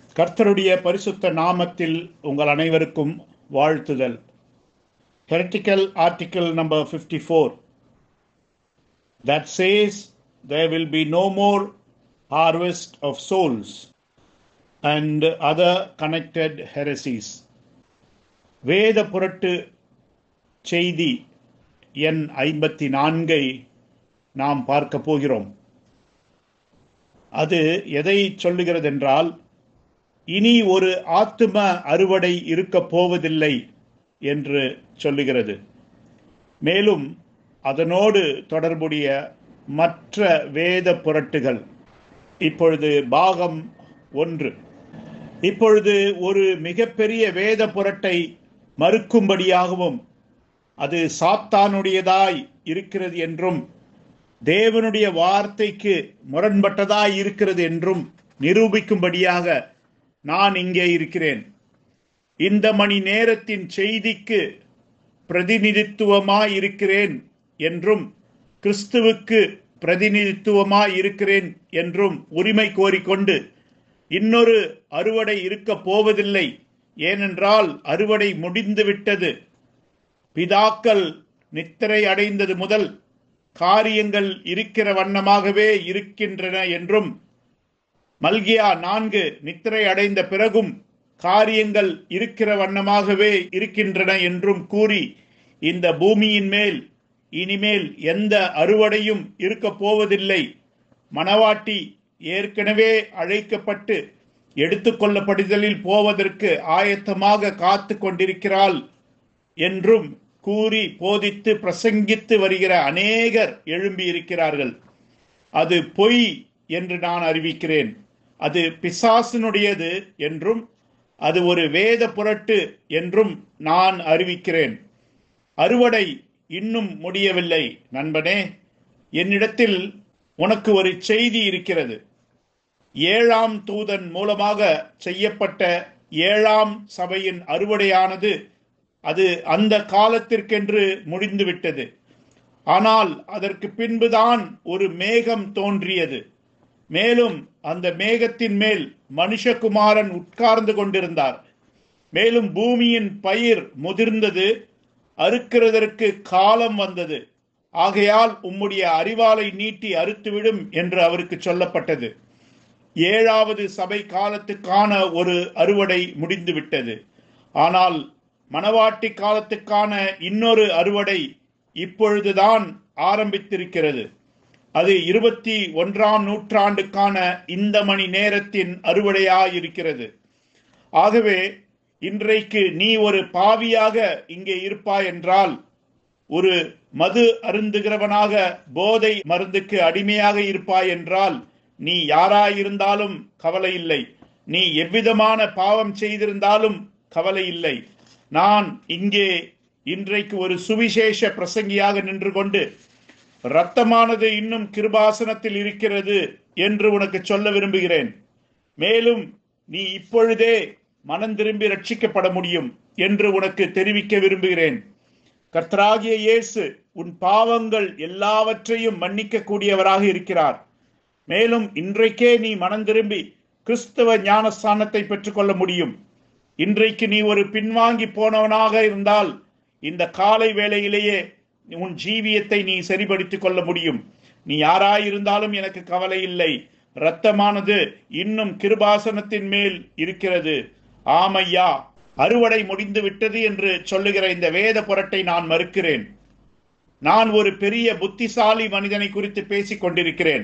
கர்த்தருடைய பரிசுத்த நாமத்தில் உங்கள் அனைவருக்கும் வாழ்த்துதல் heretical article number 54 that says there will be no more harvest of souls and other connected heresies வேத புரட்டு செய்தி எண் ஐம்பத்தி நான்கை நாம் பார்க்க போகிறோம் அது எதை சொல்லுகிறது என்றால் இனி ஒரு ஆத்தும அறுவடை இருக்கப் போவதில்லை என்று சொல்லுகிறது மேலும் அதனோடு தொடர்புடைய மற்ற வேத புரட்டுகள் இப்பொழுது பாகம் ஒன்று இப்பொழுது ஒரு மிகப்பெரிய வேத புரட்டை மறுக்கும்படியாகவும் அது சாத்தானுடையதாய் இருக்கிறது என்றும் தேவனுடைய வார்த்தைக்கு முரண்பட்டதாய் இருக்கிறது என்றும் நிரூபிக்கும்படியாக நான் இங்கே இருக்கிறேன் இந்த மணி நேரத்தின் செய்திக்கு பிரதிநிதித்துவமாய் இருக்கிறேன் என்றும் கிறிஸ்துவுக்கு பிரதிநிதித்துவமாய் இருக்கிறேன் என்றும் உரிமை கோரிக்கொண்டு இன்னொரு அறுவடை இருக்க போவதில்லை ஏனென்றால் அறுவடை முடிந்து விட்டது பிதாக்கள் நித்திரை அடைந்தது முதல் காரியங்கள் இருக்கிற வண்ணமாகவே இருக்கின்றன என்றும் மல்கியா நான்கு நித்திரை அடைந்த பிறகும் காரியங்கள் இருக்கிற வண்ணமாகவே இருக்கின்றன என்றும் கூறி இந்த பூமியின் மேல் இனிமேல் எந்த அறுவடையும் இருக்க போவதில்லை மணவாட்டி ஏற்கனவே அழைக்கப்பட்டு எடுத்துக்கொள்ளப்படுதலில் போவதற்கு ஆயத்தமாக காத்து கொண்டிருக்கிறாள் என்றும் கூறி போதித்து பிரசங்கித்து வருகிற அநேகர் எழும்பி இருக்கிறார்கள் அது பொய் என்று நான் அறிவிக்கிறேன் அது பிசாசினுடையது என்றும் அது ஒரு வேத புரட்டு என்றும் நான் அறிவிக்கிறேன் அறுவடை இன்னும் முடியவில்லை நண்பனே என்னிடத்தில் உனக்கு ஒரு செய்தி இருக்கிறது ஏழாம் தூதன் மூலமாக செய்யப்பட்ட ஏழாம் சபையின் அறுவடையானது அது அந்த காலத்திற்கென்று முடிந்துவிட்டது ஆனால் அதற்கு பின்புதான் ஒரு மேகம் தோன்றியது மேலும் அந்த மேகத்தின் மேல் மனுஷகுமாரன் உட்கார்ந்து கொண்டிருந்தார் மேலும் பூமியின் பயிர் முதிர்ந்தது அறுக்கிறதற்கு காலம் வந்தது ஆகையால் உம்முடைய அறிவாலை நீட்டி அறுத்துவிடும் என்று அவருக்கு சொல்லப்பட்டது ஏழாவது சபை காலத்துக்கான ஒரு அறுவடை முடிந்துவிட்டது ஆனால் மணவாட்டி காலத்துக்கான இன்னொரு அறுவடை இப்பொழுதுதான் ஆரம்பித்திருக்கிறது அது இருபத்தி ஒன்றாம் நூற்றாண்டுக்கான இந்த மணி நேரத்தின் அறுவடையாயிருக்கிறது ஆகவே இன்றைக்கு நீ ஒரு பாவியாக இங்கே இருப்பாய் என்றால் ஒரு மது அருந்துகிறவனாக போதை மருந்துக்கு அடிமையாக இருப்பாய் என்றால் நீ யாராயிருந்தாலும் கவலை இல்லை நீ எவ்விதமான பாவம் செய்திருந்தாலும் கவலை இல்லை நான் இங்கே இன்றைக்கு ஒரு சுவிசேஷ பிரசங்கியாக நின்று கொண்டு இரத்தமானது இன்னும் கிருபாசனத்தில் இருக்கிறது என்று உனக்கு சொல்ல விரும்புகிறேன் மேலும் நீ இப்பொழுதே மனம் திரும்பி ரட்சிக்கப்பட முடியும் என்று உனக்கு தெரிவிக்க விரும்புகிறேன் கர்த்தராகிய இயேசு உன் பாவங்கள் எல்லாவற்றையும் மன்னிக்க கூடியவராக இருக்கிறார் மேலும் இன்றைக்கே நீ மனம் திரும்பி கிறிஸ்தவ ஞானஸ்தானத்தை பெற்றுக்கொள்ள முடியும் இன்றைக்கு நீ ஒரு பின்வாங்கி போனவனாக இருந்தால் இந்த காலை வேளையிலேயே உன் ஜீவியத்தை நீ சரிபடுத்திக் கொள்ள முடியும் நீ யாராயிருந்தாலும் எனக்கு கவலை இல்லை இரத்தமானது இன்னும் கிருபாசனத்தின் மேல் இருக்கிறது ஆமையா அறுவடை முடிந்து விட்டது என்று சொல்லுகிற இந்த வேத புரட்டை நான் மறுக்கிறேன் நான் ஒரு பெரிய புத்திசாலி மனிதனை குறித்து பேசிக் கொண்டிருக்கிறேன்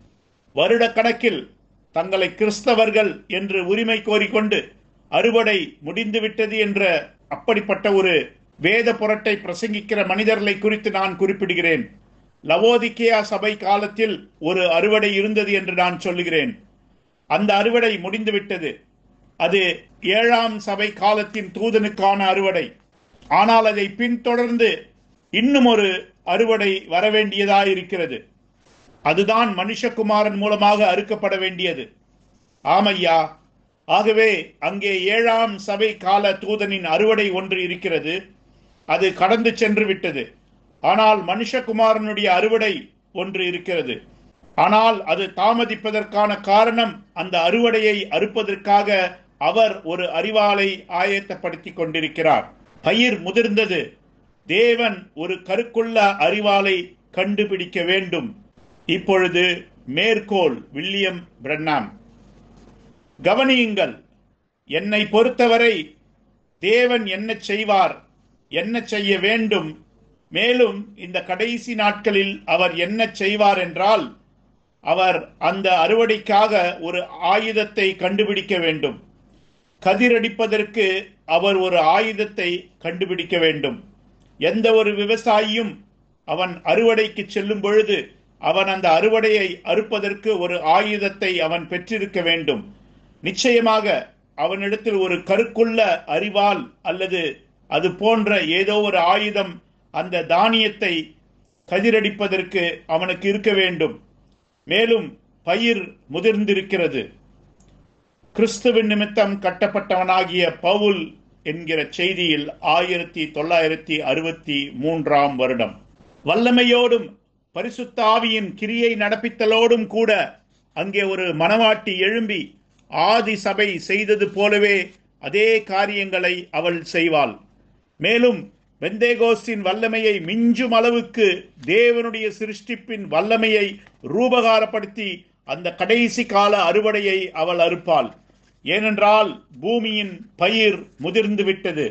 வருட கணக்கில் தங்களை கிறிஸ்தவர்கள் என்று உரிமை கோரிக்கொண்டு அறுவடை முடிந்துவிட்டது என்ற அப்படிப்பட்ட ஒரு வேத புரட்டை பிரசங்கிக்கிற மனிதர்களை குறித்து நான் குறிப்பிடுகிறேன் லவோதிக்கேயா சபை காலத்தில் ஒரு அறுவடை இருந்தது என்று நான் சொல்லுகிறேன் அந்த அறுவடை முடிந்துவிட்டது அது ஏழாம் சபை காலத்தின் தூதனுக்கான அறுவடை ஆனால் அதை பின்தொடர்ந்து இன்னும் ஒரு அறுவடை வரவேண்டியதாயிருக்கிறது அதுதான் மனுஷகுமாரன் மூலமாக அறுக்கப்பட வேண்டியது ஆமையா ஆகவே அங்கே ஏழாம் சபை கால தூதனின் அறுவடை ஒன்று இருக்கிறது அது கடந்து சென்று விட்டது ஆனால் மனுஷகுமாரனுடைய அறுவடை ஒன்று இருக்கிறது ஆனால் அது தாமதிப்பதற்கான காரணம் அந்த அறுவடையை அறுப்பதற்காக அவர் ஒரு அறிவாலை ஆயத்தப்படுத்திக் கொண்டிருக்கிறார் பயிர் முதிர்ந்தது தேவன் ஒரு கருக்குள்ள அறிவாலை கண்டுபிடிக்க வேண்டும் இப்பொழுது மேற்கோள் வில்லியம் பிரண்ணாம் கவனியுங்கள் என்னை பொறுத்தவரை தேவன் என்ன செய்வார் என்ன செய்ய வேண்டும் மேலும் இந்த கடைசி நாட்களில் அவர் என்ன செய்வார் என்றால் அவர் அந்த அறுவடைக்காக ஒரு ஆயுதத்தை கண்டுபிடிக்க வேண்டும் கதிரடிப்பதற்கு அவர் ஒரு ஆயுதத்தை கண்டுபிடிக்க வேண்டும் எந்த ஒரு விவசாயியும் அவன் அறுவடைக்கு செல்லும் பொழுது அவன் அந்த அறுவடையை அறுப்பதற்கு ஒரு ஆயுதத்தை அவன் பெற்றிருக்க வேண்டும் நிச்சயமாக அவனிடத்தில் ஒரு கருக்குள்ள அறிவால் அல்லது அது போன்ற ஏதோ ஒரு ஆயுதம் அந்த தானியத்தை கதிரடிப்பதற்கு அவனுக்கு இருக்க வேண்டும் மேலும் பயிர் முதிர்ந்திருக்கிறது கிறிஸ்துவின் நிமித்தம் கட்டப்பட்டவனாகிய பவுல் என்கிற செய்தியில் ஆயிரத்தி தொள்ளாயிரத்தி அறுபத்தி மூன்றாம் வருடம் வல்லமையோடும் பரிசுத்த ஆவியின் கிரியை நடப்பித்தலோடும் கூட அங்கே ஒரு மனவாட்டி எழும்பி ஆதி சபை செய்தது போலவே அதே காரியங்களை அவள் செய்வாள் மேலும் பெந்தேகோஸ்தின் வல்லமையை மிஞ்சும் அளவுக்கு தேவனுடைய சிருஷ்டிப்பின் வல்லமையை ரூபகாரப்படுத்தி அந்த கடைசி கால அறுவடையை அவள் அறுப்பாள் ஏனென்றால் பூமியின் பயிர் முதிர்ந்து விட்டது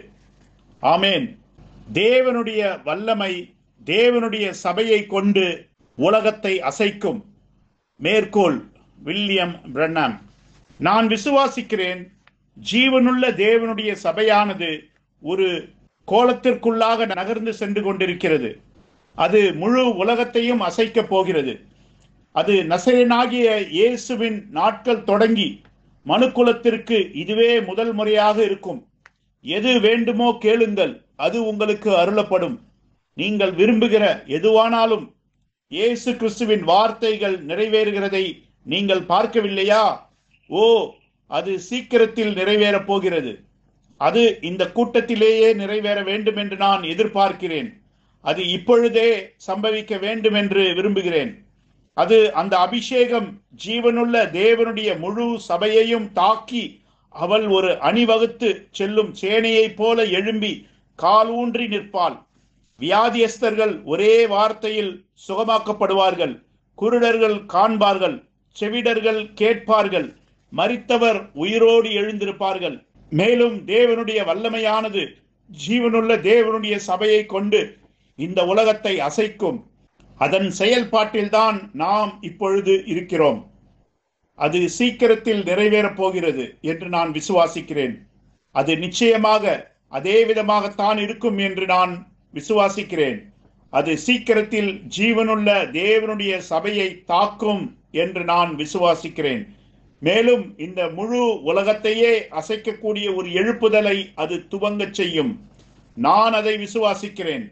ஆமேன் தேவனுடைய வல்லமை தேவனுடைய சபையை கொண்டு உலகத்தை அசைக்கும் மேற்கோள் வில்லியம் பிரண்ணாம் நான் விசுவாசிக்கிறேன் ஜீவனுள்ள தேவனுடைய சபையானது ஒரு கோலத்திற்குள்ளாக நகர்ந்து சென்று கொண்டிருக்கிறது அது முழு உலகத்தையும் அசைக்கப் போகிறது அது நசரனாகிய இயேசுவின் நாட்கள் தொடங்கி மனுக்குலத்திற்கு இதுவே முதல் முறையாக இருக்கும் எது வேண்டுமோ கேளுங்கள் அது உங்களுக்கு அருளப்படும் நீங்கள் விரும்புகிற எதுவானாலும் இயேசு கிறிஸ்துவின் வார்த்தைகள் நிறைவேறுகிறதை நீங்கள் பார்க்கவில்லையா ஓ அது சீக்கிரத்தில் நிறைவேறப் போகிறது அது இந்த கூட்டத்திலேயே நிறைவேற வேண்டும் என்று நான் எதிர்பார்க்கிறேன் அது இப்பொழுதே சம்பவிக்க வேண்டும் என்று விரும்புகிறேன் அது அந்த அபிஷேகம் ஜீவனுள்ள தேவனுடைய முழு சபையையும் தாக்கி அவள் ஒரு அணிவகுத்து செல்லும் சேனையைப் போல எழும்பி காலூன்றி நிற்பாள் வியாதியஸ்தர்கள் ஒரே வார்த்தையில் சுகமாக்கப்படுவார்கள் குருடர்கள் காண்பார்கள் செவிடர்கள் கேட்பார்கள் மரித்தவர் உயிரோடு எழுந்திருப்பார்கள் மேலும் தேவனுடைய வல்லமையானது ஜீவனுள்ள தேவனுடைய சபையை கொண்டு இந்த உலகத்தை அசைக்கும் அதன் செயல்பாட்டில்தான் நாம் இப்பொழுது இருக்கிறோம் அது சீக்கிரத்தில் நிறைவேறப் போகிறது என்று நான் விசுவாசிக்கிறேன் அது நிச்சயமாக அதே விதமாகத்தான் இருக்கும் என்று நான் விசுவாசிக்கிறேன் அது சீக்கிரத்தில் ஜீவனுள்ள தேவனுடைய சபையை தாக்கும் என்று நான் விசுவாசிக்கிறேன் மேலும் இந்த முழு உலகத்தையே அசைக்கக்கூடிய ஒரு எழுப்புதலை அது துவங்கச் செய்யும் நான் அதை விசுவாசிக்கிறேன்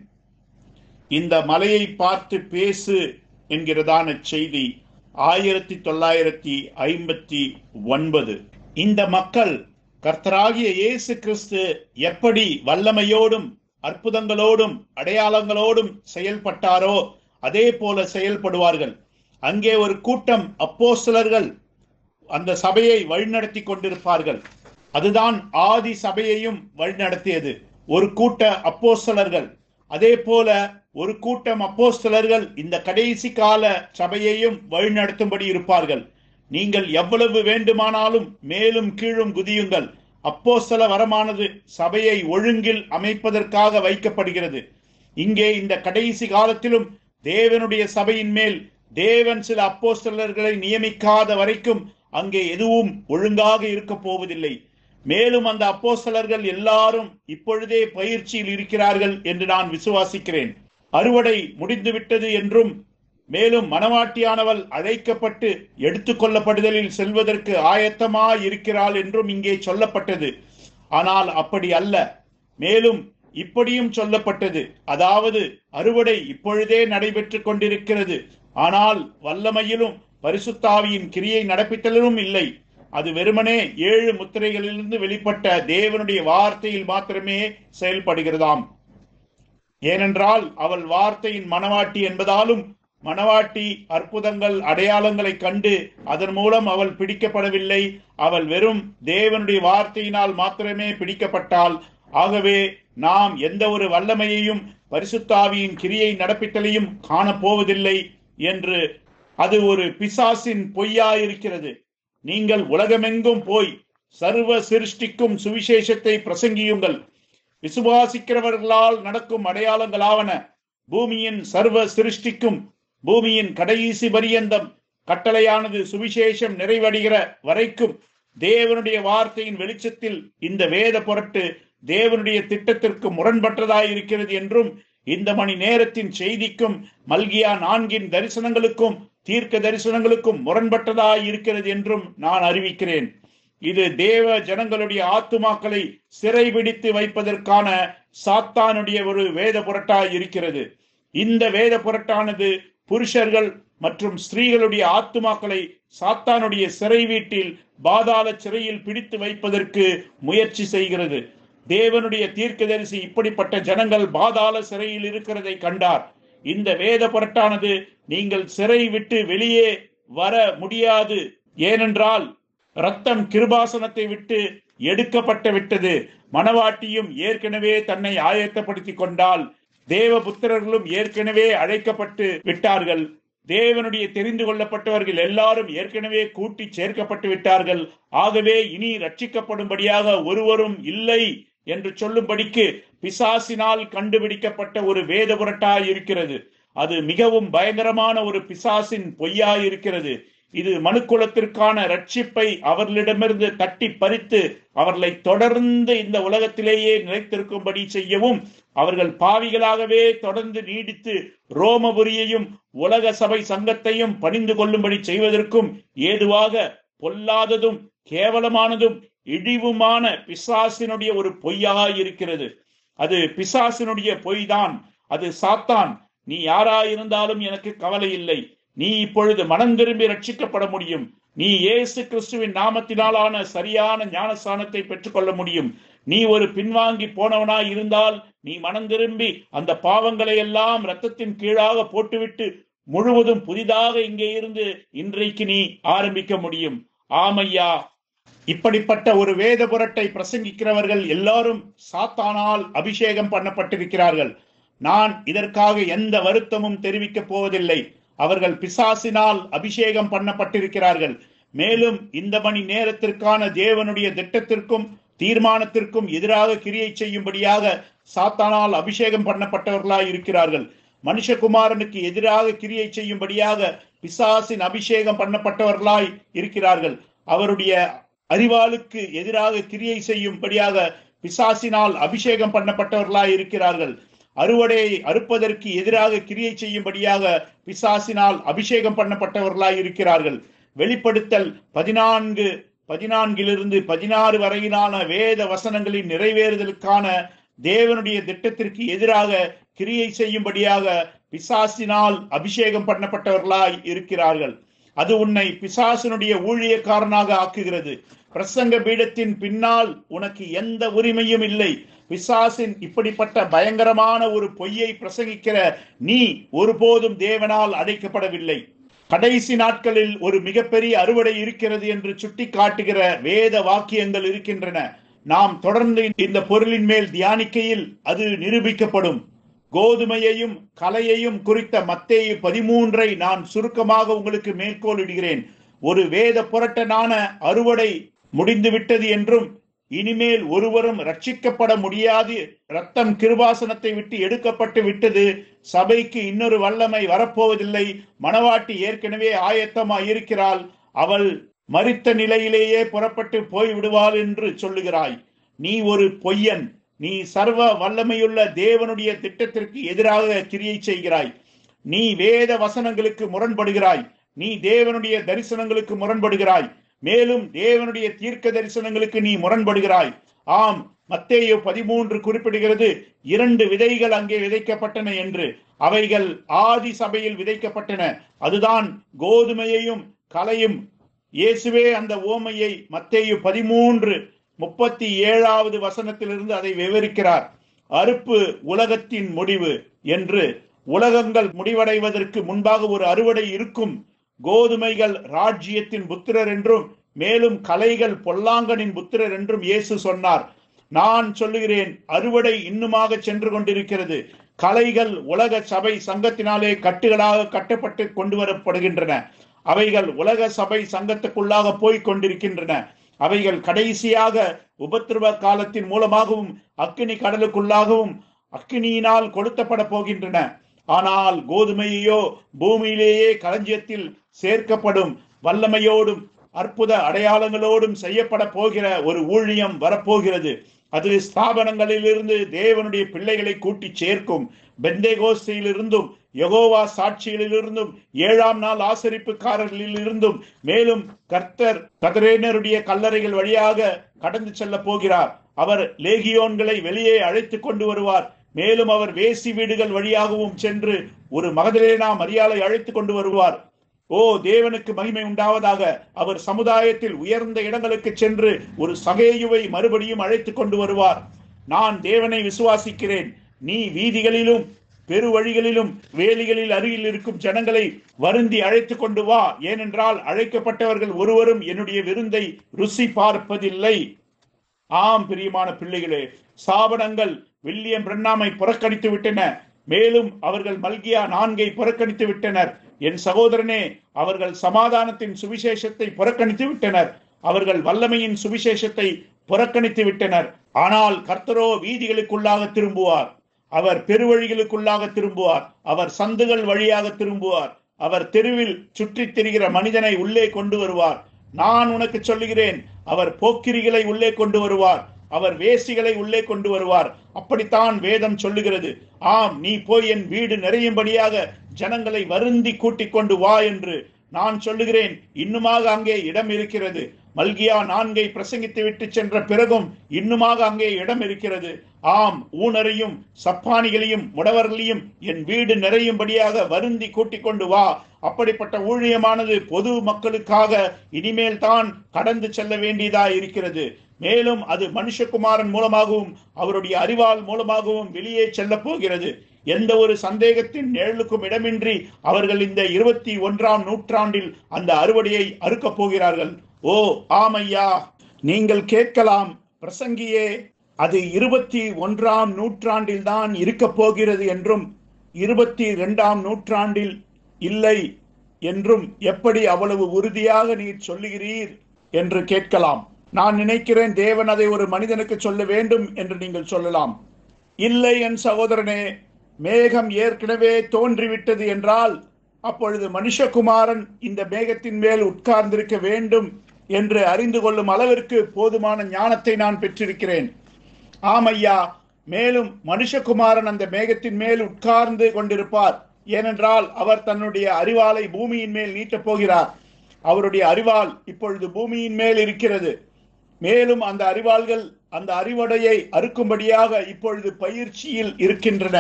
இந்த மலையை பார்த்து பேசு என்கிறதான செய்தி ஆயிரத்தி தொள்ளாயிரத்தி ஐம்பத்தி ஒன்பது இந்த மக்கள் கர்த்தராகிய இயேசு கிறிஸ்து எப்படி வல்லமையோடும் அற்புதங்களோடும் அடையாளங்களோடும் செயல்பட்டாரோ அதே போல செயல்படுவார்கள் அங்கே ஒரு கூட்டம் அப்போஸ்தலர்கள் அந்த சபையை வழிநடத்தி கொண்டிருப்பார்கள் அதுதான் ஆதி சபையையும் வழிநடத்தியது ஒரு கூட்ட அப்போஸ்தலர்கள் அதே போல ஒரு கூட்டம் அப்போஸ்தலர்கள் இந்த கடைசி கால சபையையும் வழிநடத்தும்படி இருப்பார்கள் நீங்கள் எவ்வளவு வேண்டுமானாலும் மேலும் கீழும் குதியுங்கள் அப்போஸ்தல வரமானது சபையை ஒழுங்கில் அமைப்பதற்காக வைக்கப்படுகிறது இங்கே இந்த கடைசி காலத்திலும் தேவனுடைய சபையின் மேல் தேவன் சில அப்போஸ்தலர்களை நியமிக்காத வரைக்கும் அங்கே எதுவும் ஒழுங்காக இருக்க போவதில்லை மேலும் அந்த அப்போஸ்தலர்கள் எல்லாரும் இப்பொழுதே பயிற்சியில் இருக்கிறார்கள் என்று நான் விசுவாசிக்கிறேன் அறுவடை முடிந்துவிட்டது என்றும் மேலும் மணவாட்டியானவள் அழைக்கப்பட்டு எடுத்துக்கொள்ளப்படுதலில் செல்வதற்கு ஆயத்தமாய் இருக்கிறாள் என்றும் இங்கே சொல்லப்பட்டது ஆனால் அப்படி அல்ல மேலும் இப்படியும் சொல்லப்பட்டது அதாவது அறுவடை இப்பொழுதே நடைபெற்றுக் கொண்டிருக்கிறது ஆனால் வல்லமையிலும் பரிசுத்தாவியின் கிரியை நடப்பித்தலும் இல்லை அது வெறுமனே ஏழு முத்திரைகளிலிருந்து வெளிப்பட்ட தேவனுடைய வார்த்தையில் மாத்திரமே செயல்படுகிறதாம் ஏனென்றால் அவள் வார்த்தையின் மனவாட்டி என்பதாலும் மணவாட்டி அற்புதங்கள் அடையாளங்களை கண்டு அதன் மூலம் அவள் பிடிக்கப்படவில்லை அவள் வெறும் தேவனுடைய வார்த்தையினால் மாத்திரமே பிடிக்கப்பட்டாள் ஆகவே நாம் எந்த ஒரு வல்லமையையும் பரிசுத்தாவியின் கிரியை நடப்பித்தலையும் காணப்போவதில்லை என்று அது ஒரு பிசாசின் பொய்யா இருக்கிறது நீங்கள் உலகமெங்கும் போய் சர்வ சிருஷ்டிக்கும் சுவிசேஷத்தை பிரசங்கியுங்கள் விசுவாசிக்கிறவர்களால் நடக்கும் அடையாளங்களாவன பூமியின் சர்வ சிருஷ்டிக்கும் பூமியின் கடைசி பரியந்தம் கட்டளையானது சுவிசேஷம் நிறைவடைகிற வரைக்கும் தேவனுடைய வார்த்தையின் வெளிச்சத்தில் இந்த வேத பொருட்டு தேவனுடைய திட்டத்திற்கு முரண்பட்டதாய் இருக்கிறது என்றும் இந்த மணி நேரத்தின் செய்திக்கும் மல்கியா நான்கின் தரிசனங்களுக்கும் தீர்க்க தரிசனங்களுக்கும் முரண்பட்டதாய் இருக்கிறது என்றும் நான் அறிவிக்கிறேன் இது தேவ ஜனங்களுடைய ஆத்துமாக்களை சிறைபிடித்து வைப்பதற்கான சாத்தானுடைய ஒரு வேத புரட்டாய் இருக்கிறது இந்த வேத புரட்டானது புருஷர்கள் மற்றும் ஸ்திரீகளுடைய ஆத்துமாக்களை சாத்தானுடைய சிறை வீட்டில் பாதாள சிறையில் பிடித்து வைப்பதற்கு முயற்சி செய்கிறது தேவனுடைய தீர்க்கதரிசி இப்படிப்பட்ட ஜனங்கள் பாதாள சிறையில் இருக்கிறதை கண்டார் இந்த வேத புரட்டானது நீங்கள் சிறை விட்டு வெளியே வர முடியாது ஏனென்றால் ரத்தம் கிருபாசனத்தை விட்டு எடுக்கப்பட்டு விட்டது மணவாட்டியும் ஏற்கனவே தன்னை ஆயத்தப்படுத்திக் கொண்டால் தேவ புத்திரர்களும் ஏற்கனவே அழைக்கப்பட்டு விட்டார்கள் தேவனுடைய தெரிந்து கொள்ளப்பட்டவர்கள் எல்லாரும் ஏற்கனவே கூட்டி சேர்க்கப்பட்டு விட்டார்கள் ஆகவே இனி ரட்சிக்கப்படும்படியாக ஒருவரும் இல்லை என்று சொல்லும்படிக்கு பிசாசினால் கண்டுபிடிக்கப்பட்ட ஒரு வேத புரட்டாய் இருக்கிறது அது மிகவும் பயங்கரமான ஒரு பிசாசின் பொய்யாய் இருக்கிறது இது மனுக்குலத்திற்கான ரட்சிப்பை அவர்களிடமிருந்து தட்டி பறித்து அவர்களை தொடர்ந்து இந்த உலகத்திலேயே நிலைத்திருக்கும்படி செய்யவும் அவர்கள் பாவிகளாகவே தொடர்ந்து நீடித்து ரோமபுரியையும் உலக சபை சங்கத்தையும் பணிந்து கொள்ளும்படி செய்வதற்கும் ஏதுவாக பொல்லாததும் கேவலமானதும் இழிவுமான பிசாசினுடைய ஒரு பொய்யாக இருக்கிறது அது பிசாசினுடைய பொய்தான் அது சாத்தான் நீ யாராயிருந்தாலும் எனக்கு கவலை இல்லை நீ இப்பொழுது மனம் திரும்பி ரட்சிக்கப்பட முடியும் நீ இயேசு கிறிஸ்துவின் நாமத்தினாலான சரியான ஞானஸ்தானத்தை பெற்றுக்கொள்ள முடியும் நீ ஒரு பின்வாங்கி போனவனாய் இருந்தால் நீ மனம் திரும்பி அந்த பாவங்களை எல்லாம் ரத்தத்தின் கீழாக போட்டுவிட்டு முழுவதும் புதிதாக இங்கே இருந்து இன்றைக்கு நீ ஆரம்பிக்க முடியும் ஆமையா இப்படிப்பட்ட ஒரு வேத புரட்டை பிரசங்கிக்கிறவர்கள் எல்லாரும் சாத்தானால் அபிஷேகம் பண்ணப்பட்டிருக்கிறார்கள் நான் இதற்காக எந்த வருத்தமும் தெரிவிக்கப் போவதில்லை அவர்கள் பிசாசினால் அபிஷேகம் பண்ணப்பட்டிருக்கிறார்கள் மேலும் இந்த மணி நேரத்திற்கான தேவனுடைய திட்டத்திற்கும் தீர்மானத்திற்கும் எதிராக கிரியை செய்யும்படியாக சாத்தானால் அபிஷேகம் பண்ணப்பட்டவர்களாய் இருக்கிறார்கள் மனுஷகுமாரனுக்கு எதிராக கிரியை செய்யும்படியாக பிசாசின் அபிஷேகம் பண்ணப்பட்டவர்களாய் இருக்கிறார்கள் அவருடைய அறிவாளுக்கு எதிராக கிரியை செய்யும்படியாக பிசாசினால் அபிஷேகம் பண்ணப்பட்டவர்களாய் இருக்கிறார்கள் அறுவடையை அறுப்பதற்கு எதிராக கிரியை செய்யும்படியாக பிசாசினால் அபிஷேகம் பண்ணப்பட்டவர்களாய் இருக்கிறார்கள் வெளிப்படுத்தல் பதினான்கு பதினான்கிலிருந்து பதினாறு வரையிலான வேத வசனங்களின் நிறைவேறுதலுக்கான தேவனுடைய திட்டத்திற்கு எதிராக கிரியை செய்யும்படியாக பிசாசினால் அபிஷேகம் பண்ணப்பட்டவர்களாய் இருக்கிறார்கள் அது உன்னை பிசாசினுடைய ஊழியக்காரனாக ஆக்குகிறது பிரசங்க பீடத்தின் பின்னால் உனக்கு எந்த உரிமையும் இல்லை பிசாசின் இப்படிப்பட்ட பயங்கரமான ஒரு பொய்யை பிரசங்கிக்கிற நீ ஒருபோதும் தேவனால் அடைக்கப்படவில்லை கடைசி நாட்களில் ஒரு மிகப்பெரிய அறுவடை இருக்கிறது என்று சுட்டி காட்டுகிற வேத வாக்கியங்கள் இருக்கின்றன நாம் தொடர்ந்து இந்த பொருளின் மேல் தியானிக்கையில் அது நிரூபிக்கப்படும் கோதுமையையும் கலையையும் குறித்த மத்தேயு பதிமூன்றை நான் சுருக்கமாக உங்களுக்கு மேற்கோளிடுகிறேன் ஒரு வேத புரட்டனான அறுவடை முடிந்துவிட்டது என்றும் இனிமேல் ஒருவரும் ரட்சிக்கப்பட முடியாது ரத்தம் கிருபாசனத்தை விட்டு எடுக்கப்பட்டு விட்டது சபைக்கு இன்னொரு வல்லமை வரப்போவதில்லை மணவாட்டி ஏற்கனவே ஆயத்தமாய் இருக்கிறாள் அவள் மறித்த நிலையிலேயே புறப்பட்டு போய் விடுவாள் என்று சொல்லுகிறாய் நீ ஒரு பொய்யன் நீ சர்வ வல்லமையுள்ள தேவனுடைய திட்டத்திற்கு எதிராக கிரியை செய்கிறாய் நீ வேத வசனங்களுக்கு முரண்படுகிறாய் நீ தேவனுடைய தரிசனங்களுக்கு முரண்படுகிறாய் மேலும் தேவனுடைய தீர்க்க தரிசனங்களுக்கு நீ முரண்படுகிறாய் ஆம் மத்தேயு பதிமூன்று குறிப்பிடுகிறது இரண்டு விதைகள் அங்கே விதைக்கப்பட்டன என்று அவைகள் ஆதி சபையில் விதைக்கப்பட்டன அதுதான் கோதுமையையும் கலையும் இயேசுவே அந்த ஓமையை மத்தேயு பதிமூன்று முப்பத்தி ஏழாவது வசனத்திலிருந்து அதை விவரிக்கிறார் அறுப்பு உலகத்தின் முடிவு என்று உலகங்கள் முடிவடைவதற்கு முன்பாக ஒரு அறுவடை இருக்கும் கோதுமைகள் ராஜ்யத்தின் புத்திரர் என்றும் மேலும் கலைகள் பொல்லாங்கனின் புத்திரர் என்றும் இயேசு சொன்னார் நான் சொல்லுகிறேன் அறுவடை இன்னுமாக சென்று கொண்டிருக்கிறது கலைகள் உலக சபை சங்கத்தினாலே கட்டுகளாக கட்டப்பட்டு கொண்டு வரப்படுகின்றன அவைகள் உலக சபை சங்கத்துக்குள்ளாக போய் கொண்டிருக்கின்றன அவைகள் கடைசியாக உபத்திரவ காலத்தின் மூலமாகவும் அக்கினி கடலுக்குள்ளாகவும் அக்கினியினால் கொளுத்தப்பட போகின்றன ஆனால் கோதுமையோ பூமியிலேயே களஞ்சியத்தில் சேர்க்கப்படும் வல்லமையோடும் அற்புத அடையாளங்களோடும் செய்யப்பட போகிற ஒரு ஊழியம் வரப்போகிறது அது ஸ்தாபனங்களிலிருந்து தேவனுடைய பிள்ளைகளை கூட்டி சேர்க்கும் பெந்தேகோஸ்தியிலிருந்தும் யகோவா சாட்சிகளிலிருந்தும் ஏழாம் நாள் ஆசரிப்புக்காரர்களிலிருந்தும் மேலும் கர்த்தர் கதரேனருடைய கல்லறைகள் வழியாக கடந்து செல்ல போகிறார் அவர் லேகியோன்களை வெளியே அழைத்து கொண்டு வருவார் மேலும் அவர் வேசி வீடுகள் வழியாகவும் சென்று ஒரு மகதலேனா மரியாதை அழைத்து கொண்டு வருவார் ஓ தேவனுக்கு மகிமை உண்டாவதாக அவர் சமுதாயத்தில் உயர்ந்த இடங்களுக்கு சென்று ஒரு சகேயுவை மறுபடியும் அழைத்து கொண்டு வருவார் நான் தேவனை விசுவாசிக்கிறேன் நீ வீதிகளிலும் பெருவழிகளிலும் வேலிகளில் அருகில் இருக்கும் ஜனங்களை வருந்தி அழைத்து கொண்டு வா ஏனென்றால் அழைக்கப்பட்டவர்கள் ஒருவரும் என்னுடைய விருந்தை ருசி பார்ப்பதில்லை ஆம் பிரியமான பிள்ளைகளே ஸ்தாபனங்கள் வில்லியம் பிரண்ணாமை புறக்கணித்து விட்டன மேலும் அவர்கள் மல்கியா நான்கை புறக்கணித்து விட்டனர் என் சகோதரனே அவர்கள் சமாதானத்தின் சுவிசேஷத்தை புறக்கணித்து விட்டனர் அவர்கள் வல்லமையின் சுவிசேஷத்தை புறக்கணித்து விட்டனர் ஆனால் கர்த்தரோ வீதிகளுக்குள்ளாக திரும்புவார் அவர் பெருவழிகளுக்குள்ளாக திரும்புவார் அவர் சந்துகள் வழியாக திரும்புவார் அவர் தெருவில் சுற்றித் திரிகிற மனிதனை உள்ளே கொண்டு வருவார் நான் உனக்கு சொல்லுகிறேன் அவர் போக்கிரிகளை உள்ளே கொண்டு வருவார் அவர் வேசிகளை உள்ளே கொண்டு வருவார் அப்படித்தான் வேதம் சொல்லுகிறது ஆம் நீ போய் என் வீடு நிறையும்படியாக ஜனங்களை வருந்தி கூட்டிக் கொண்டு வா என்று நான் சொல்லுகிறேன் இன்னுமாக அங்கே இடம் இருக்கிறது மல்கியா நான்கை பிரசங்கித்து விட்டு சென்ற பிறகும் இன்னுமாக அங்கே இடம் இருக்கிறது ஆம் ஊனரையும் சப்பானிகளையும் முடவர்களையும் என் வீடு நிறையும்படியாக வருந்தி கூட்டிக் கொண்டு வா அப்படிப்பட்ட ஊழியமானது பொது மக்களுக்காக இனிமேல் தான் கடந்து செல்ல வேண்டியதா இருக்கிறது மேலும் அது மனுஷகுமாரன் மூலமாகவும் அவருடைய அறிவால் மூலமாகவும் வெளியே செல்ல போகிறது எந்த ஒரு சந்தேகத்தின் நிழலுக்கும் இடமின்றி அவர்கள் இந்த இருபத்தி ஒன்றாம் நூற்றாண்டில் அந்த அறுவடையை அறுக்கப் போகிறார்கள் ஓ ஆமையா நீங்கள் கேட்கலாம் பிரசங்கியே அது இருபத்தி ஒன்றாம் நூற்றாண்டில் தான் இருக்க போகிறது என்றும் இருபத்தி இரண்டாம் நூற்றாண்டில் இல்லை என்றும் எப்படி அவ்வளவு உறுதியாக நீர் சொல்லுகிறீர் என்று கேட்கலாம் நான் நினைக்கிறேன் தேவன் அதை ஒரு மனிதனுக்கு சொல்ல வேண்டும் என்று நீங்கள் சொல்லலாம் இல்லை என் சகோதரனே மேகம் ஏற்கனவே தோன்றிவிட்டது என்றால் அப்பொழுது மனுஷகுமாரன் இந்த மேகத்தின் மேல் உட்கார்ந்திருக்க வேண்டும் என்று அறிந்து கொள்ளும் அளவிற்கு போதுமான ஞானத்தை நான் பெற்றிருக்கிறேன் ஆமையா மேலும் மனுஷகுமாரன் அந்த மேகத்தின் மேல் உட்கார்ந்து கொண்டிருப்பார் ஏனென்றால் அவர் தன்னுடைய அறிவாலை பூமியின் மேல் நீட்டப் போகிறார் அவருடைய அறிவால் இப்பொழுது பூமியின் மேல் இருக்கிறது மேலும் அந்த அறிவாள்கள் அந்த அறிவடையை அறுக்கும்படியாக இப்பொழுது பயிற்சியில் இருக்கின்றன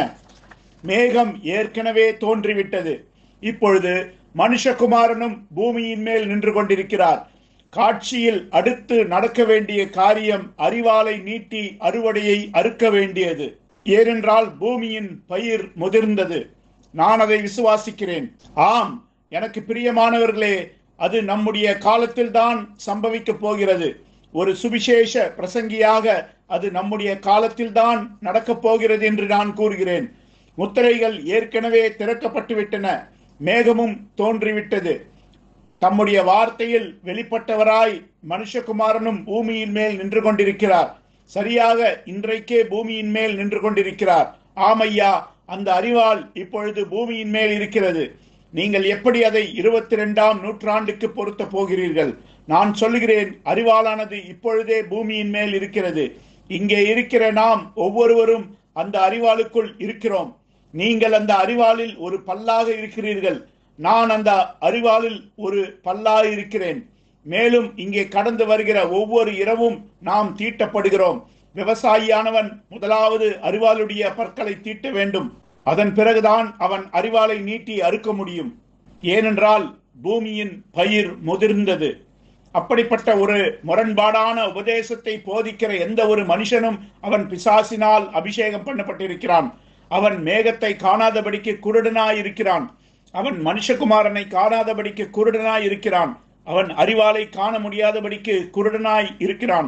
மேகம் ஏற்கனவே தோன்றிவிட்டது இப்பொழுது மனுஷகுமாரனும் பூமியின் மேல் நின்று கொண்டிருக்கிறார் காட்சியில் அடுத்து நடக்க வேண்டிய காரியம் அறிவாலை நீட்டி அறுவடையை அறுக்க வேண்டியது ஏனென்றால் பூமியின் பயிர் முதிர்ந்தது நான் அதை விசுவாசிக்கிறேன் ஆம் எனக்கு பிரியமானவர்களே அது நம்முடைய காலத்தில் தான் சம்பவிக்க போகிறது ஒரு சுவிசேஷ பிரசங்கியாக அது நம்முடைய காலத்தில் தான் நடக்கப் போகிறது என்று நான் கூறுகிறேன் முத்திரைகள் ஏற்கனவே திறக்கப்பட்டு விட்டன மேகமும் தோன்றிவிட்டது தம்முடைய வார்த்தையில் வெளிப்பட்டவராய் மனுஷகுமாரனும் பூமியின் மேல் நின்று கொண்டிருக்கிறார் சரியாக இன்றைக்கே பூமியின் மேல் நின்று கொண்டிருக்கிறார் ஆமையா அந்த அறிவால் இப்பொழுது பூமியின் மேல் இருக்கிறது நீங்கள் எப்படி அதை இருபத்தி ரெண்டாம் நூற்றாண்டுக்கு பொருத்த போகிறீர்கள் நான் சொல்லுகிறேன் அறிவாலானது இப்பொழுதே பூமியின் மேல் இருக்கிறது இங்கே இருக்கிற நாம் ஒவ்வொருவரும் அந்த அறிவாளுக்குள் இருக்கிறோம் நீங்கள் அந்த அறிவாளில் ஒரு பல்லாக இருக்கிறீர்கள் நான் அந்த அறிவாளில் ஒரு பல்லாக இருக்கிறேன் மேலும் இங்கே கடந்து வருகிற ஒவ்வொரு இரவும் நாம் தீட்டப்படுகிறோம் விவசாயியானவன் முதலாவது அறிவாளுடைய பற்களை தீட்ட வேண்டும் அதன் பிறகுதான் அவன் அறிவாலை நீட்டி அறுக்க முடியும் ஏனென்றால் பூமியின் பயிர் முதிர்ந்தது அப்படிப்பட்ட ஒரு முரண்பாடான உபதேசத்தை போதிக்கிற எந்த ஒரு மனுஷனும் அவன் பிசாசினால் அபிஷேகம் பண்ணப்பட்டிருக்கிறான் அவன் மேகத்தை காணாதபடிக்கு குருடனாய் இருக்கிறான் அவன் மனுஷகுமாரனை காணாதபடிக்கு குருடனாய் இருக்கிறான் அவன் அறிவாலை காண முடியாதபடிக்கு குருடனாய் இருக்கிறான்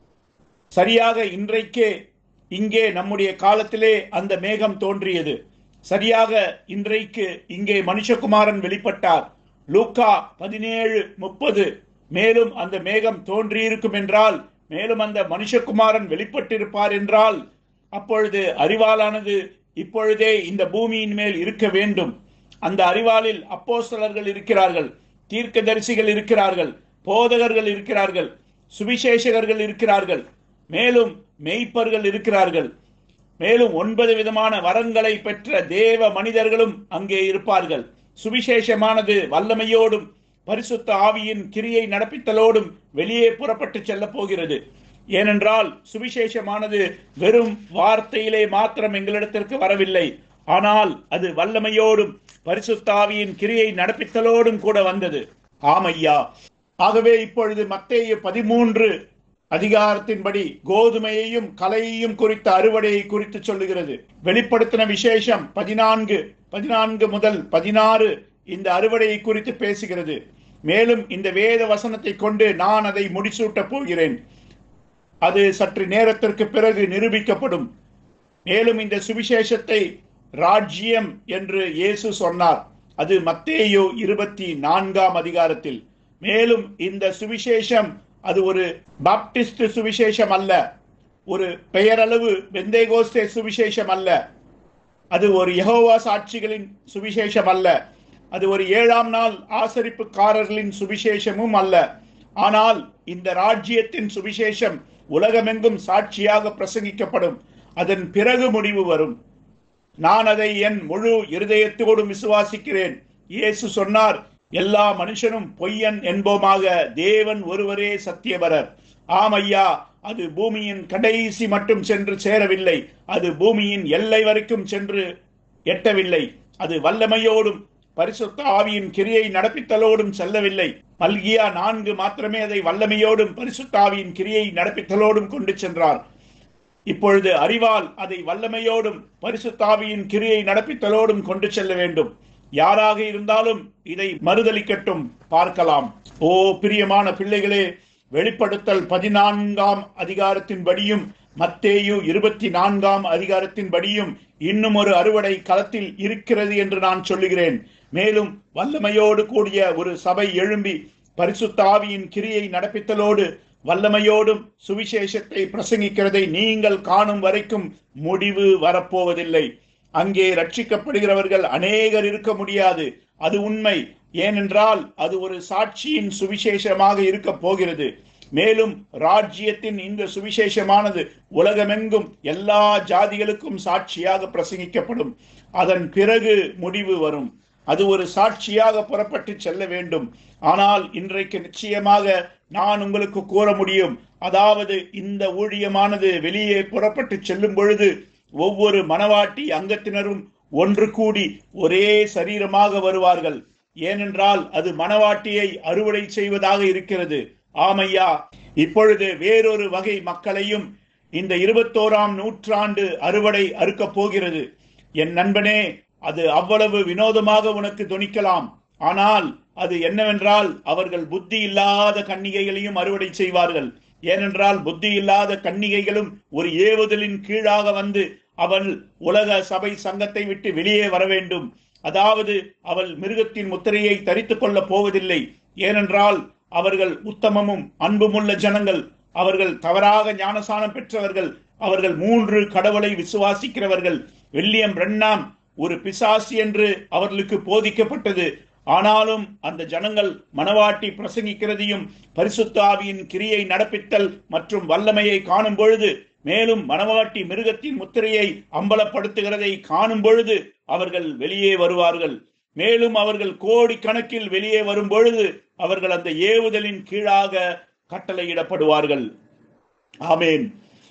சரியாக இன்றைக்கே இங்கே நம்முடைய காலத்திலே அந்த மேகம் தோன்றியது சரியாக இன்றைக்கு இங்கே மனுஷகுமாரன் வெளிப்பட்டார் லூக்கா பதினேழு முப்பது மேலும் அந்த மேகம் தோன்றியிருக்கும் என்றால் மேலும் அந்த மனுஷகுமாரன் வெளிப்பட்டிருப்பார் என்றால் அப்பொழுது அறிவாலானது இப்பொழுதே இந்த பூமியின் மேல் இருக்க வேண்டும் அந்த அறிவாளில் அப்போஸ்தலர்கள் இருக்கிறார்கள் தீர்க்கதரிசிகள் இருக்கிறார்கள் போதகர்கள் இருக்கிறார்கள் சுவிசேஷகர்கள் இருக்கிறார்கள் மேலும் மெய்ப்பர்கள் இருக்கிறார்கள் மேலும் ஒன்பது விதமான வரங்களை பெற்ற தேவ மனிதர்களும் அங்கே இருப்பார்கள் சுவிசேஷமானது வல்லமையோடும் பரிசுத்த ஆவியின் கிரியை நடப்பித்தலோடும் வெளியே புறப்பட்டு செல்ல போகிறது ஏனென்றால் சுவிசேஷமானது வெறும் வார்த்தையிலே மாத்திரம் எங்களிடத்திற்கு வரவில்லை ஆனால் அது வல்லமையோடும் பரிசுத்த ஆவியின் கிரியை நடப்பித்தலோடும் கூட வந்தது ஆமையா ஆகவே இப்பொழுது மத்தேயு பதிமூன்று அதிகாரத்தின்படி கோதுமையையும் கலையையும் குறித்த அறுவடையை குறித்து சொல்லுகிறது வெளிப்படுத்தின விசேஷம் பதினான்கு பதினான்கு முதல் பதினாறு இந்த அறுவடையை குறித்து பேசுகிறது மேலும் இந்த வேத வசனத்தை கொண்டு நான் அதை முடிசூட்டப் போகிறேன் அது சற்று நேரத்திற்கு பிறகு நிரூபிக்கப்படும் மேலும் இந்த சுவிசேஷத்தை ராஜ்யம் என்று இயேசு சொன்னார் அது மத்தேயு இருபத்தி நான்காம் அதிகாரத்தில் மேலும் இந்த சுவிசேஷம் அது ஒரு பாப்டிஸ்ட் சுவிசேஷம் அல்ல ஒரு பெயரளவு வெந்தேகோஸ்தே சுவிசேஷம் அல்ல அது ஒரு யெகோவா சாட்சிகளின் சுவிசேஷம் அல்ல அது ஒரு ஏழாம் நாள் ஆசரிப்புக்காரர்களின் சுவிசேஷமும் அல்ல ஆனால் இந்த ராஜ்யத்தின் சுவிசேஷம் உலகமெங்கும் சாட்சியாக பிரசங்கிக்கப்படும் அதன் பிறகு முடிவு வரும் நான் அதை என் முழு இருதயத்தோடும் விசுவாசிக்கிறேன் இயேசு சொன்னார் எல்லா மனுஷனும் பொய்யன் என்போமாக தேவன் ஒருவரே சத்தியபரர் ஆம் ஐயா அது பூமியின் கடைசி மட்டும் சென்று சேரவில்லை அது பூமியின் எல்லை வரைக்கும் சென்று எட்டவில்லை அது வல்லமையோடும் பரிசுத்த ஆவியின் கிரியை நடப்பித்தலோடும் செல்லவில்லை மல்கியா நான்கு மாத்திரமே அதை வல்லமையோடும் பரிசுத்த ஆவியின் கிரியை நடப்பித்தலோடும் கொண்டு சென்றார் இப்பொழுது அறிவால் அதை வல்லமையோடும் பரிசுத்தாவியின் கிரியை நடப்பித்தலோடும் கொண்டு செல்ல வேண்டும் யாராக இருந்தாலும் இதை மறுதலிக்கட்டும் பார்க்கலாம் ஓ பிரியமான பிள்ளைகளே வெளிப்படுத்தல் பதினான்காம் அதிகாரத்தின்படியும் மத்தேயு இருபத்தி நான்காம் அதிகாரத்தின்படியும் இன்னும் ஒரு அறுவடை களத்தில் இருக்கிறது என்று நான் சொல்லுகிறேன் மேலும் வல்லமையோடு கூடிய ஒரு சபை எழும்பி பரிசுத்த ஆவியின் கிரியை நடப்பித்தலோடு வல்லமையோடும் சுவிசேஷத்தை பிரசங்கிக்கிறதை நீங்கள் காணும் வரைக்கும் முடிவு வரப்போவதில்லை அங்கே ரட்சிக்கப்படுகிறவர்கள் அநேகர் இருக்க முடியாது அது உண்மை ஏனென்றால் அது ஒரு சாட்சியின் சுவிசேஷமாக இருக்க போகிறது மேலும் ராஜ்யத்தின் இந்த சுவிசேஷமானது உலகமெங்கும் எல்லா ஜாதிகளுக்கும் சாட்சியாக பிரசங்கிக்கப்படும் அதன் பிறகு முடிவு வரும் அது ஒரு சாட்சியாக புறப்பட்டு செல்ல வேண்டும் ஆனால் இன்றைக்கு நிச்சயமாக நான் உங்களுக்கு கூற முடியும் அதாவது இந்த ஊழியமானது வெளியே புறப்பட்டு செல்லும் பொழுது ஒவ்வொரு மனவாட்டி அங்கத்தினரும் ஒன்று கூடி ஒரே சரீரமாக வருவார்கள் ஏனென்றால் அது மனவாட்டியை அறுவடை செய்வதாக இருக்கிறது ஆமையா இப்பொழுது வேறொரு வகை மக்களையும் இந்த இருபத்தோராம் நூற்றாண்டு அறுவடை அறுக்கப் போகிறது என் நண்பனே அது அவ்வளவு வினோதமாக உனக்கு துணிக்கலாம் ஆனால் அது என்னவென்றால் அவர்கள் புத்தி இல்லாத கன்னிகைகளையும் அறுவடை செய்வார்கள் ஏனென்றால் புத்தி இல்லாத கன்னிகைகளும் ஒரு ஏவுதலின் கீழாக வந்து அவள் உலக சபை சங்கத்தை விட்டு வெளியே வர வேண்டும் அதாவது அவள் மிருகத்தின் முத்திரையை தரித்துக் கொள்ளப் போவதில்லை ஏனென்றால் அவர்கள் உத்தமமும் அன்புமுள்ள ஜனங்கள் அவர்கள் தவறாக ஞானசானம் பெற்றவர்கள் அவர்கள் மூன்று கடவுளை விசுவாசிக்கிறவர்கள் வில்லியம் ரென்னாம் ஒரு பிசாசு என்று அவர்களுக்கு போதிக்கப்பட்டது ஆனாலும் அந்த ஜனங்கள் மனவாட்டி பிரசங்கிக்கிறதையும் பரிசுத்தாவியின் கிரியை நடப்பித்தல் மற்றும் வல்லமையை காணும் பொழுது மேலும் மனவாட்டி மிருகத்தின் முத்திரையை அம்பலப்படுத்துகிறதை காணும் பொழுது அவர்கள் வெளியே வருவார்கள் மேலும் அவர்கள் கோடி கணக்கில் வெளியே வரும் பொழுது அவர்கள் அந்த ஏவுதலின் கீழாக கட்டளையிடப்படுவார்கள் ஆமேன்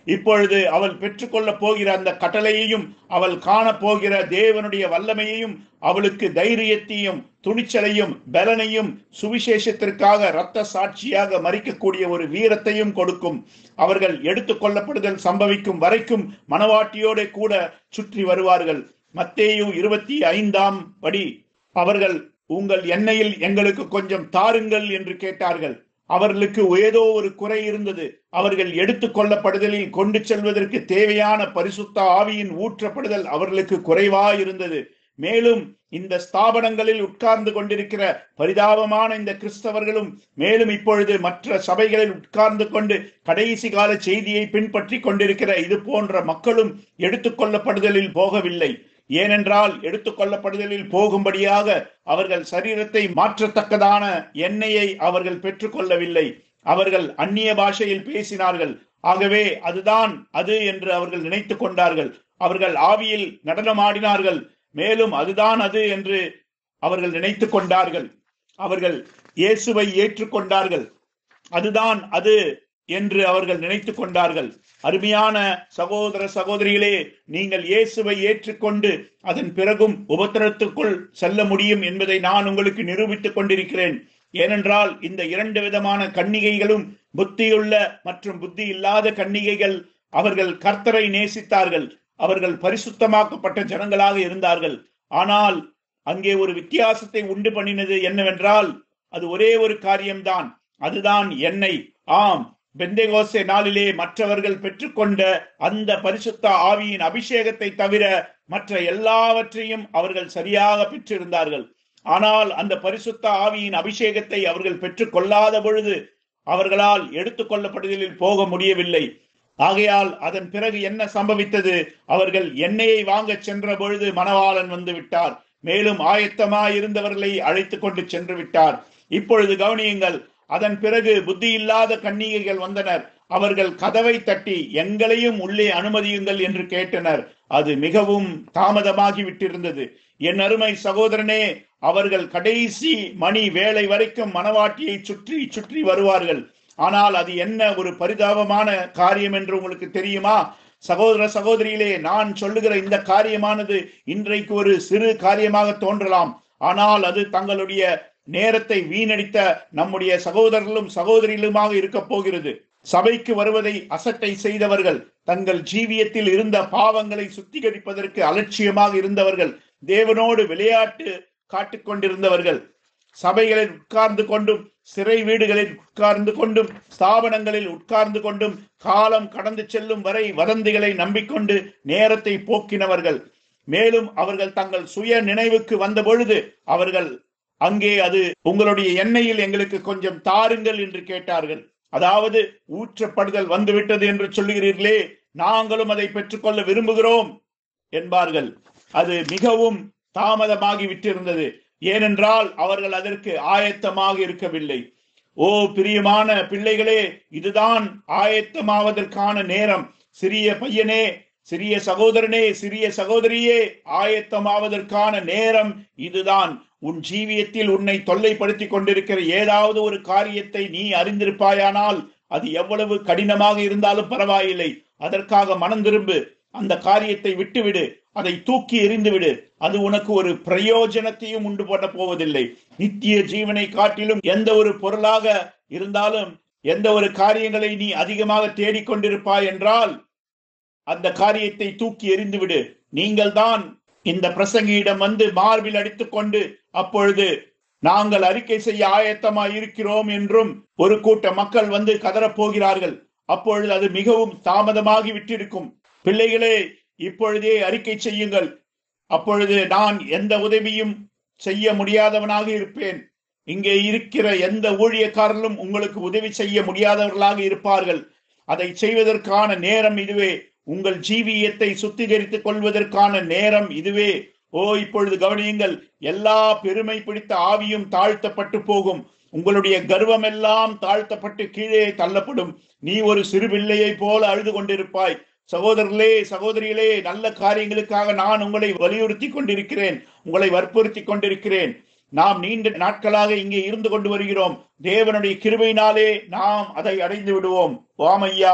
இப்பொழுது அவள் பெற்றுக்கொள்ள போகிற அந்த கட்டளையையும் அவள் காண போகிற தேவனுடைய வல்லமையையும் அவளுக்கு தைரியத்தையும் துணிச்சலையும் பலனையும் சுவிசேஷத்திற்காக இரத்த சாட்சியாக மறிக்கக்கூடிய ஒரு வீரத்தையும் கொடுக்கும் அவர்கள் எடுத்துக் கொள்ளப்படுதல் சம்பவிக்கும் வரைக்கும் மனவாட்டியோட கூட சுற்றி வருவார்கள் மத்தேயு இருபத்தி ஐந்தாம் படி அவர்கள் உங்கள் எண்ணெயில் எங்களுக்கு கொஞ்சம் தாருங்கள் என்று கேட்டார்கள் அவர்களுக்கு ஏதோ ஒரு குறை இருந்தது அவர்கள் எடுத்துக் கொள்ளப்படுதலில் கொண்டு செல்வதற்கு தேவையான பரிசுத்த ஆவியின் ஊற்றப்படுதல் அவர்களுக்கு குறைவா இருந்தது மேலும் இந்த ஸ்தாபனங்களில் உட்கார்ந்து கொண்டிருக்கிற பரிதாபமான இந்த கிறிஸ்தவர்களும் மேலும் இப்பொழுது மற்ற சபைகளில் உட்கார்ந்து கொண்டு கடைசி கால செய்தியை பின்பற்றி கொண்டிருக்கிற இது போன்ற மக்களும் எடுத்துக் கொள்ளப்படுதலில் போகவில்லை ஏனென்றால் எடுத்துக் கொள்ளப்படுதலில் போகும்படியாக அவர்கள் சரீரத்தை மாற்றத்தக்கதான எண்ணெயை அவர்கள் பெற்றுக்கொள்ளவில்லை அவர்கள் அந்நிய பாஷையில் பேசினார்கள் ஆகவே அதுதான் அது என்று அவர்கள் நினைத்துக் கொண்டார்கள் அவர்கள் ஆவியில் நடனமாடினார்கள் மேலும் அதுதான் அது என்று அவர்கள் நினைத்துக் கொண்டார்கள் அவர்கள் இயேசுவை ஏற்றுக்கொண்டார்கள் அதுதான் அது என்று அவர்கள் நினைத்துக் கொண்டார்கள் அருமையான சகோதர சகோதரிகளே நீங்கள் இயேசுவை ஏற்றுக்கொண்டு அதன் பிறகும் உபத்திரத்துக்குள் செல்ல முடியும் என்பதை நான் உங்களுக்கு நிரூபித்துக் கொண்டிருக்கிறேன் ஏனென்றால் இந்த இரண்டு விதமான கன்னிகைகளும் புத்தியுள்ள மற்றும் புத்தி இல்லாத கன்னிகைகள் அவர்கள் கர்த்தரை நேசித்தார்கள் அவர்கள் பரிசுத்தமாக்கப்பட்ட ஜனங்களாக இருந்தார்கள் ஆனால் அங்கே ஒரு வித்தியாசத்தை உண்டு பண்ணினது என்னவென்றால் அது ஒரே ஒரு காரியம்தான் அதுதான் எண்ணெய் ஆம் பெந்தேகோசே நாளிலே மற்றவர்கள் பெற்றுக்கொண்ட அந்த பரிசுத்த ஆவியின் அபிஷேகத்தை தவிர மற்ற எல்லாவற்றையும் அவர்கள் சரியாக பெற்றிருந்தார்கள் ஆனால் அந்த பரிசுத்த ஆவியின் அபிஷேகத்தை அவர்கள் பெற்றுக் கொள்ளாத பொழுது அவர்களால் எடுத்துக் கொள்ளப்படுதலில் போக முடியவில்லை ஆகையால் அதன் பிறகு என்ன சம்பவித்தது அவர்கள் எண்ணெயை வாங்க சென்ற பொழுது மணவாளன் வந்து விட்டார் மேலும் ஆயத்தமாய் இருந்தவர்களை அழைத்துக் கொண்டு சென்று விட்டார் இப்பொழுது கவனியுங்கள் அதன் பிறகு புத்தி இல்லாத கன்னிகைகள் வந்தனர் அவர்கள் கதவை தட்டி எங்களையும் உள்ளே அனுமதியுங்கள் என்று கேட்டனர் அது மிகவும் தாமதமாகி விட்டிருந்தது என் அருமை சகோதரனே அவர்கள் கடைசி மணி வேலை வரைக்கும் மனவாட்டியை சுற்றி சுற்றி வருவார்கள் ஆனால் அது என்ன ஒரு பரிதாபமான காரியம் என்று உங்களுக்கு தெரியுமா சகோதர சகோதரியிலே நான் சொல்லுகிற இந்த காரியமானது இன்றைக்கு ஒரு சிறு காரியமாக தோன்றலாம் ஆனால் அது தங்களுடைய நேரத்தை வீணடித்த நம்முடைய சகோதரர்களும் சகோதரிகளுமாக இருக்க போகிறது சபைக்கு வருவதை அசட்டை செய்தவர்கள் தங்கள் ஜீவியத்தில் இருந்த பாவங்களை சுத்திகரிப்பதற்கு அலட்சியமாக இருந்தவர்கள் தேவனோடு விளையாட்டு காட்டிக் கொண்டிருந்தவர்கள் சபைகளில் உட்கார்ந்து கொண்டும் சிறை வீடுகளில் உட்கார்ந்து கொண்டும் ஸ்தாபனங்களில் உட்கார்ந்து கொண்டும் காலம் கடந்து செல்லும் வரை வதந்திகளை நம்பிக்கொண்டு நேரத்தை போக்கினவர்கள் மேலும் அவர்கள் தங்கள் சுய நினைவுக்கு வந்த பொழுது அவர்கள் அங்கே அது உங்களுடைய எண்ணெயில் எங்களுக்கு கொஞ்சம் தாருங்கள் என்று கேட்டார்கள் அதாவது ஊற்றப்படுதல் வந்துவிட்டது என்று சொல்லுகிறீர்களே நாங்களும் அதை பெற்றுக்கொள்ள விரும்புகிறோம் என்பார்கள் அது மிகவும் தாமதமாகி விட்டிருந்தது ஏனென்றால் அவர்கள் அதற்கு ஆயத்தமாக இருக்கவில்லை ஓ பிரியமான பிள்ளைகளே இதுதான் ஆயத்தமாவதற்கான நேரம் சிறிய பையனே சிறிய சகோதரனே சிறிய சகோதரியே ஆயத்தமாவதற்கான நேரம் இதுதான் உன் ஜீவியத்தில் உன்னை தொல்லைப்படுத்தி கொண்டிருக்கிற ஏதாவது ஒரு காரியத்தை நீ அறிந்திருப்பாயானால் அது எவ்வளவு கடினமாக இருந்தாலும் பரவாயில்லை அதற்காக மனம் திரும்பு அந்த காரியத்தை விட்டுவிடு அதை தூக்கி எறிந்துவிடு அது உனக்கு ஒரு பிரயோஜனத்தையும் உண்டு பண்ண போவதில்லை நித்திய ஜீவனை காட்டிலும் எந்த ஒரு பொருளாக இருந்தாலும் எந்த ஒரு காரியங்களை நீ அதிகமாக தேடிக்கொண்டிருப்பாய் என்றால் அந்த காரியத்தை தூக்கி எறிந்துவிடு நீங்கள் தான் இந்த பிரசங்கியிடம் வந்து மார்பில் அடித்துக் கொண்டு அப்பொழுது நாங்கள் அறிக்கை செய்ய ஆயத்தமாய் இருக்கிறோம் என்றும் ஒரு கூட்ட மக்கள் வந்து கதறப் போகிறார்கள் அப்பொழுது அது மிகவும் தாமதமாகி விட்டிருக்கும் பிள்ளைகளே இப்பொழுதே அறிக்கை செய்யுங்கள் அப்பொழுது நான் எந்த உதவியும் செய்ய முடியாதவனாக இருப்பேன் இங்கே இருக்கிற எந்த ஊழியக்காரர்களும் உங்களுக்கு உதவி செய்ய முடியாதவர்களாக இருப்பார்கள் அதை செய்வதற்கான நேரம் இதுவே உங்கள் ஜீவியத்தை சுத்திகரித்துக் கொள்வதற்கான நேரம் இதுவே ஓ இப்பொழுது கவனியுங்கள் எல்லா பெருமை பிடித்த ஆவியும் தாழ்த்தப்பட்டு போகும் உங்களுடைய கர்வம் எல்லாம் தாழ்த்தப்பட்டு கீழே தள்ளப்படும் நீ ஒரு சிறு பிள்ளையை போல அழுது கொண்டிருப்பாய் சகோதரர்களே சகோதரிகளே நல்ல காரியங்களுக்காக நான் உங்களை வலியுறுத்தி கொண்டிருக்கிறேன் உங்களை வற்புறுத்தி கொண்டிருக்கிறேன் நாம் நீண்ட நாட்களாக இங்கே இருந்து கொண்டு வருகிறோம் தேவனுடைய கிருபையினாலே நாம் அதை அடைந்து விடுவோம் வாமையா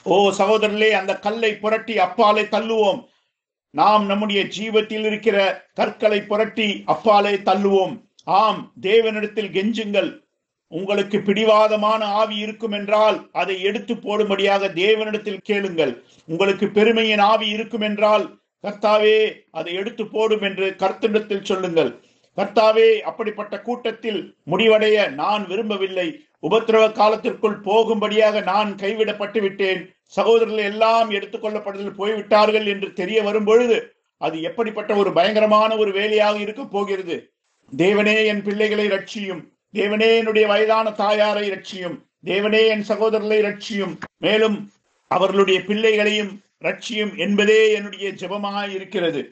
ஓ சகோதரர்களே அந்த கல்லை புரட்டி அப்பாலே தள்ளுவோம் நாம் நம்முடைய ஜீவத்தில் இருக்கிற கற்களை புரட்டி அப்பாலே தள்ளுவோம் ஆம் தேவனிடத்தில் கெஞ்சுங்கள் உங்களுக்கு பிடிவாதமான ஆவி இருக்கும் என்றால் அதை எடுத்து போடும்படியாக தேவனிடத்தில் கேளுங்கள் உங்களுக்கு பெருமையின் ஆவி இருக்கும் என்றால் கர்த்தாவே அதை எடுத்து போடும் என்று கர்த்தனிடத்தில் சொல்லுங்கள் கர்த்தாவே அப்படிப்பட்ட கூட்டத்தில் முடிவடைய நான் விரும்பவில்லை உபத்திரவ காலத்திற்குள் போகும்படியாக நான் கைவிடப்பட்டு விட்டேன் சகோதரர்கள் எல்லாம் எடுத்துக்கொள்ளப்படுதல் போய்விட்டார்கள் என்று தெரிய வரும் பொழுது அது எப்படிப்பட்ட ஒரு பயங்கரமான ஒரு வேலையாக இருக்க போகிறது தேவனே என் பிள்ளைகளை ரட்சியும் தேவனே என்னுடைய வயதான தாயாரை ரட்சியும் தேவனே என் சகோதரர்களை ரட்சியும் மேலும் அவர்களுடைய பிள்ளைகளையும் ரட்சியும் என்பதே என்னுடைய ஜெபமாக இருக்கிறது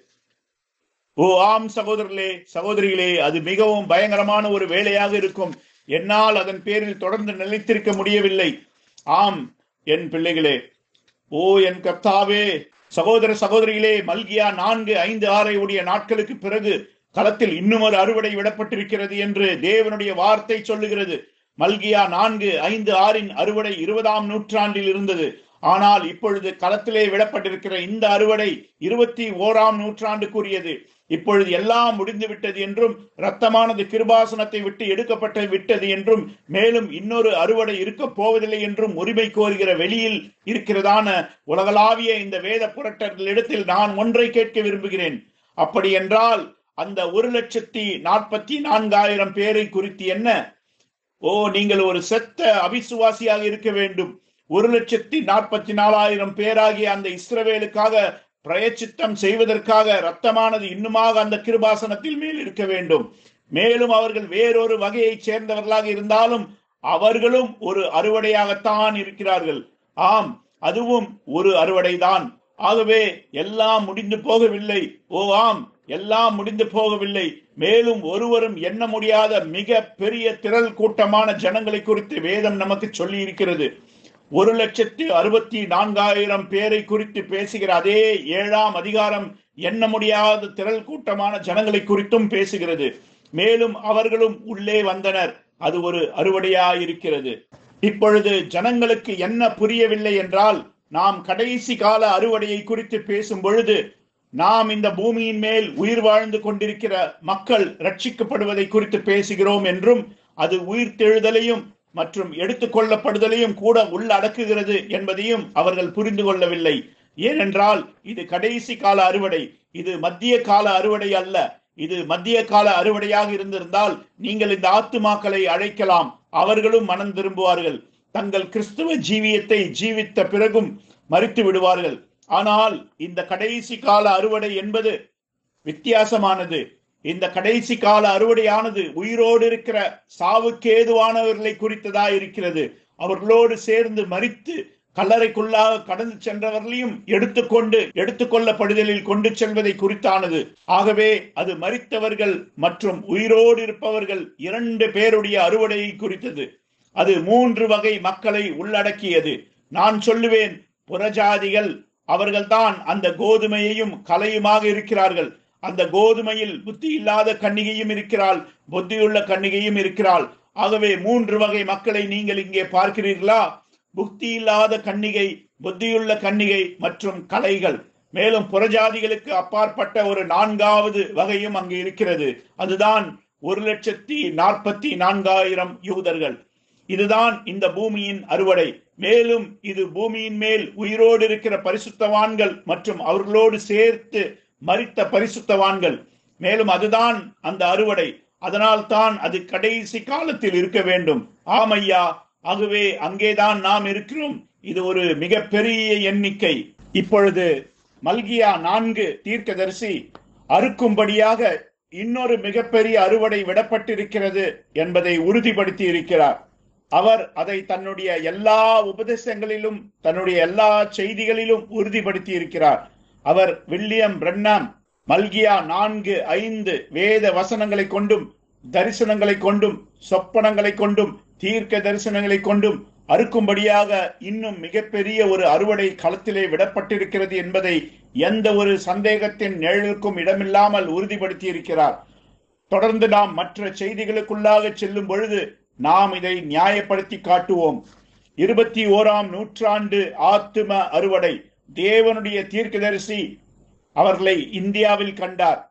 ஓ ஆம் சகோதரர்களே சகோதரிகளே அது மிகவும் பயங்கரமான ஒரு வேலையாக இருக்கும் என்னால் அதன் பேரில் தொடர்ந்து நிலைத்திருக்க முடியவில்லை ஆம் என் பிள்ளைகளே ஓ என் கர்த்தாவே சகோதர சகோதரிகளே மல்கியா நான்கு ஐந்து ஆறை உடைய நாட்களுக்கு பிறகு களத்தில் இன்னும் ஒரு அறுவடை விடப்பட்டிருக்கிறது என்று தேவனுடைய வார்த்தை சொல்லுகிறது மல்கியா நான்கு ஐந்து ஆறின் அறுவடை இருபதாம் நூற்றாண்டில் இருந்தது ஆனால் இப்பொழுது களத்திலே விடப்பட்டிருக்கிற இந்த அறுவடை இருபத்தி ஓராம் நூற்றாண்டுக்குரியது இப்பொழுது எல்லாம் முடிந்து விட்டது என்றும் ரத்தமானது கிருபாசனத்தை விட்டு எடுக்கப்பட்டு விட்டது என்றும் மேலும் இன்னொரு அறுவடை இருக்க போவதில்லை என்றும் உரிமை கோருகிற வெளியில் இருக்கிறதான உலகளாவிய இந்த வேத புரட்டர்களிடத்தில் நான் ஒன்றை கேட்க விரும்புகிறேன் அப்படி என்றால் அந்த ஒரு லட்சத்தி நாற்பத்தி நான்காயிரம் பேரை குறித்து என்ன ஓ நீங்கள் ஒரு செத்த அவிசுவாசியாக இருக்க வேண்டும் ஒரு லட்சத்தி நாற்பத்தி நாலாயிரம் பேராகிய அந்த இஸ்ரவேலுக்காக பிரயச்சித்தம் செய்வதற்காக ரத்தமானது இன்னுமாக அந்த கிருபாசனத்தில் மேல் இருக்க வேண்டும் மேலும் அவர்கள் வேறொரு வகையை சேர்ந்தவர்களாக இருந்தாலும் அவர்களும் ஒரு அறுவடையாகத்தான் இருக்கிறார்கள் ஆம் அதுவும் ஒரு அறுவடைதான் ஆகவே எல்லாம் முடிந்து போகவில்லை ஓ ஆம் எல்லாம் முடிந்து போகவில்லை மேலும் ஒருவரும் எண்ண முடியாத மிக பெரிய திரள் கூட்டமான ஜனங்களை குறித்து வேதம் நமக்கு சொல்லி இருக்கிறது ஒரு லட்சத்து அறுபத்தி நான்காயிரம் பேரை குறித்து பேசுகிற அதே ஏழாம் அதிகாரம் எண்ண முடியாத திரள் கூட்டமான ஜனங்களை குறித்தும் பேசுகிறது மேலும் அவர்களும் உள்ளே வந்தனர் அது ஒரு அறுவடையாயிருக்கிறது இப்பொழுது ஜனங்களுக்கு என்ன புரியவில்லை என்றால் நாம் கடைசி கால அறுவடையை குறித்து பேசும் பொழுது நாம் இந்த பூமியின் மேல் உயிர் வாழ்ந்து கொண்டிருக்கிற மக்கள் ரட்சிக்கப்படுவதை குறித்து பேசுகிறோம் என்றும் அது உயிர்த்தெழுதலையும் மற்றும் எடுத்துக்கொள்ளப்படுதலையும் கூட உள்ளடக்குகிறது என்பதையும் அவர்கள் புரிந்து கொள்ளவில்லை ஏனென்றால் இது கடைசி கால அறுவடை இது மத்திய கால அறுவடை அல்ல இது மத்திய கால அறுவடையாக இருந்திருந்தால் நீங்கள் இந்த ஆத்துமாக்களை அழைக்கலாம் அவர்களும் மனம் திரும்புவார்கள் தங்கள் கிறிஸ்துவ ஜீவியத்தை ஜீவித்த பிறகும் மறித்து விடுவார்கள் ஆனால் இந்த கடைசி கால அறுவடை என்பது வித்தியாசமானது இந்த கடைசி கால அறுவடையானது உயிரோடு இருக்கிற சாவுக்கு ஏதுவானவர்களை குறித்ததா இருக்கிறது அவர்களோடு சேர்ந்து மறித்து கல்லறைக்குள்ளாக கடந்து சென்றவர்களையும் எடுத்துக்கொண்டு எடுத்துக்கொள்ளப்படுதலில் கொண்டு செல்வதை குறித்தானது ஆகவே அது மறித்தவர்கள் மற்றும் உயிரோடு இருப்பவர்கள் இரண்டு பேருடைய அறுவடையை குறித்தது அது மூன்று வகை மக்களை உள்ளடக்கியது நான் சொல்லுவேன் புறஜாதிகள் அவர்கள்தான் அந்த கோதுமையையும் கலையுமாக இருக்கிறார்கள் அந்த கோதுமையில் புத்தி இல்லாத கன்னிகையும் இருக்கிறாள் புத்தியுள்ள கன்னிகையும் இருக்கிறாள் ஆகவே மூன்று வகை மக்களை நீங்கள் இங்கே பார்க்கிறீர்களா புத்தி இல்லாத கன்னிகை புத்தியுள்ள கன்னிகை மற்றும் கலைகள் மேலும் புறஜாதிகளுக்கு அப்பாற்பட்ட ஒரு நான்காவது வகையும் அங்கு இருக்கிறது அதுதான் ஒரு லட்சத்தி நாற்பத்தி நான்காயிரம் யூதர்கள் இதுதான் இந்த பூமியின் அறுவடை மேலும் இது பூமியின் மேல் உயிரோடு இருக்கிற பரிசுத்தவான்கள் மற்றும் அவர்களோடு சேர்த்து மரித்த பரிசுத்தவான்கள் மேலும் அதுதான் அந்த அறுவடை அதனால் தான் அது கடைசி காலத்தில் இருக்க வேண்டும் ஆமையா ஆகவே அங்கேதான் நாம் இருக்கிறோம் இது ஒரு மிகப்பெரிய எண்ணிக்கை இப்பொழுது மல்கியா நான்கு தீர்க்கதரிசி அறுக்கும்படியாக இன்னொரு மிகப்பெரிய அறுவடை விடப்பட்டிருக்கிறது என்பதை உறுதிப்படுத்தி இருக்கிறார் அவர் அதை தன்னுடைய எல்லா உபதேசங்களிலும் தன்னுடைய எல்லா செய்திகளிலும் உறுதிப்படுத்தி இருக்கிறார் அவர் வில்லியம் பிரண்ணாம் மல்கியா நான்கு ஐந்து வேத வசனங்களை கொண்டும் தரிசனங்களை கொண்டும் சொப்பனங்களை கொண்டும் தீர்க்க தரிசனங்களை கொண்டும் அறுக்கும்படியாக இன்னும் மிகப்பெரிய ஒரு அறுவடை களத்திலே விடப்பட்டிருக்கிறது என்பதை எந்த ஒரு சந்தேகத்தின் நிழலுக்கும் இடமில்லாமல் உறுதிப்படுத்தி இருக்கிறார் தொடர்ந்து நாம் மற்ற செய்திகளுக்குள்ளாக செல்லும் பொழுது நாம் இதை நியாயப்படுத்தி காட்டுவோம் இருபத்தி ஓராம் நூற்றாண்டு ஆத்தும அறுவடை தேவனுடைய தீர்க்கதரிசி அவர்களை இந்தியாவில் கண்டார்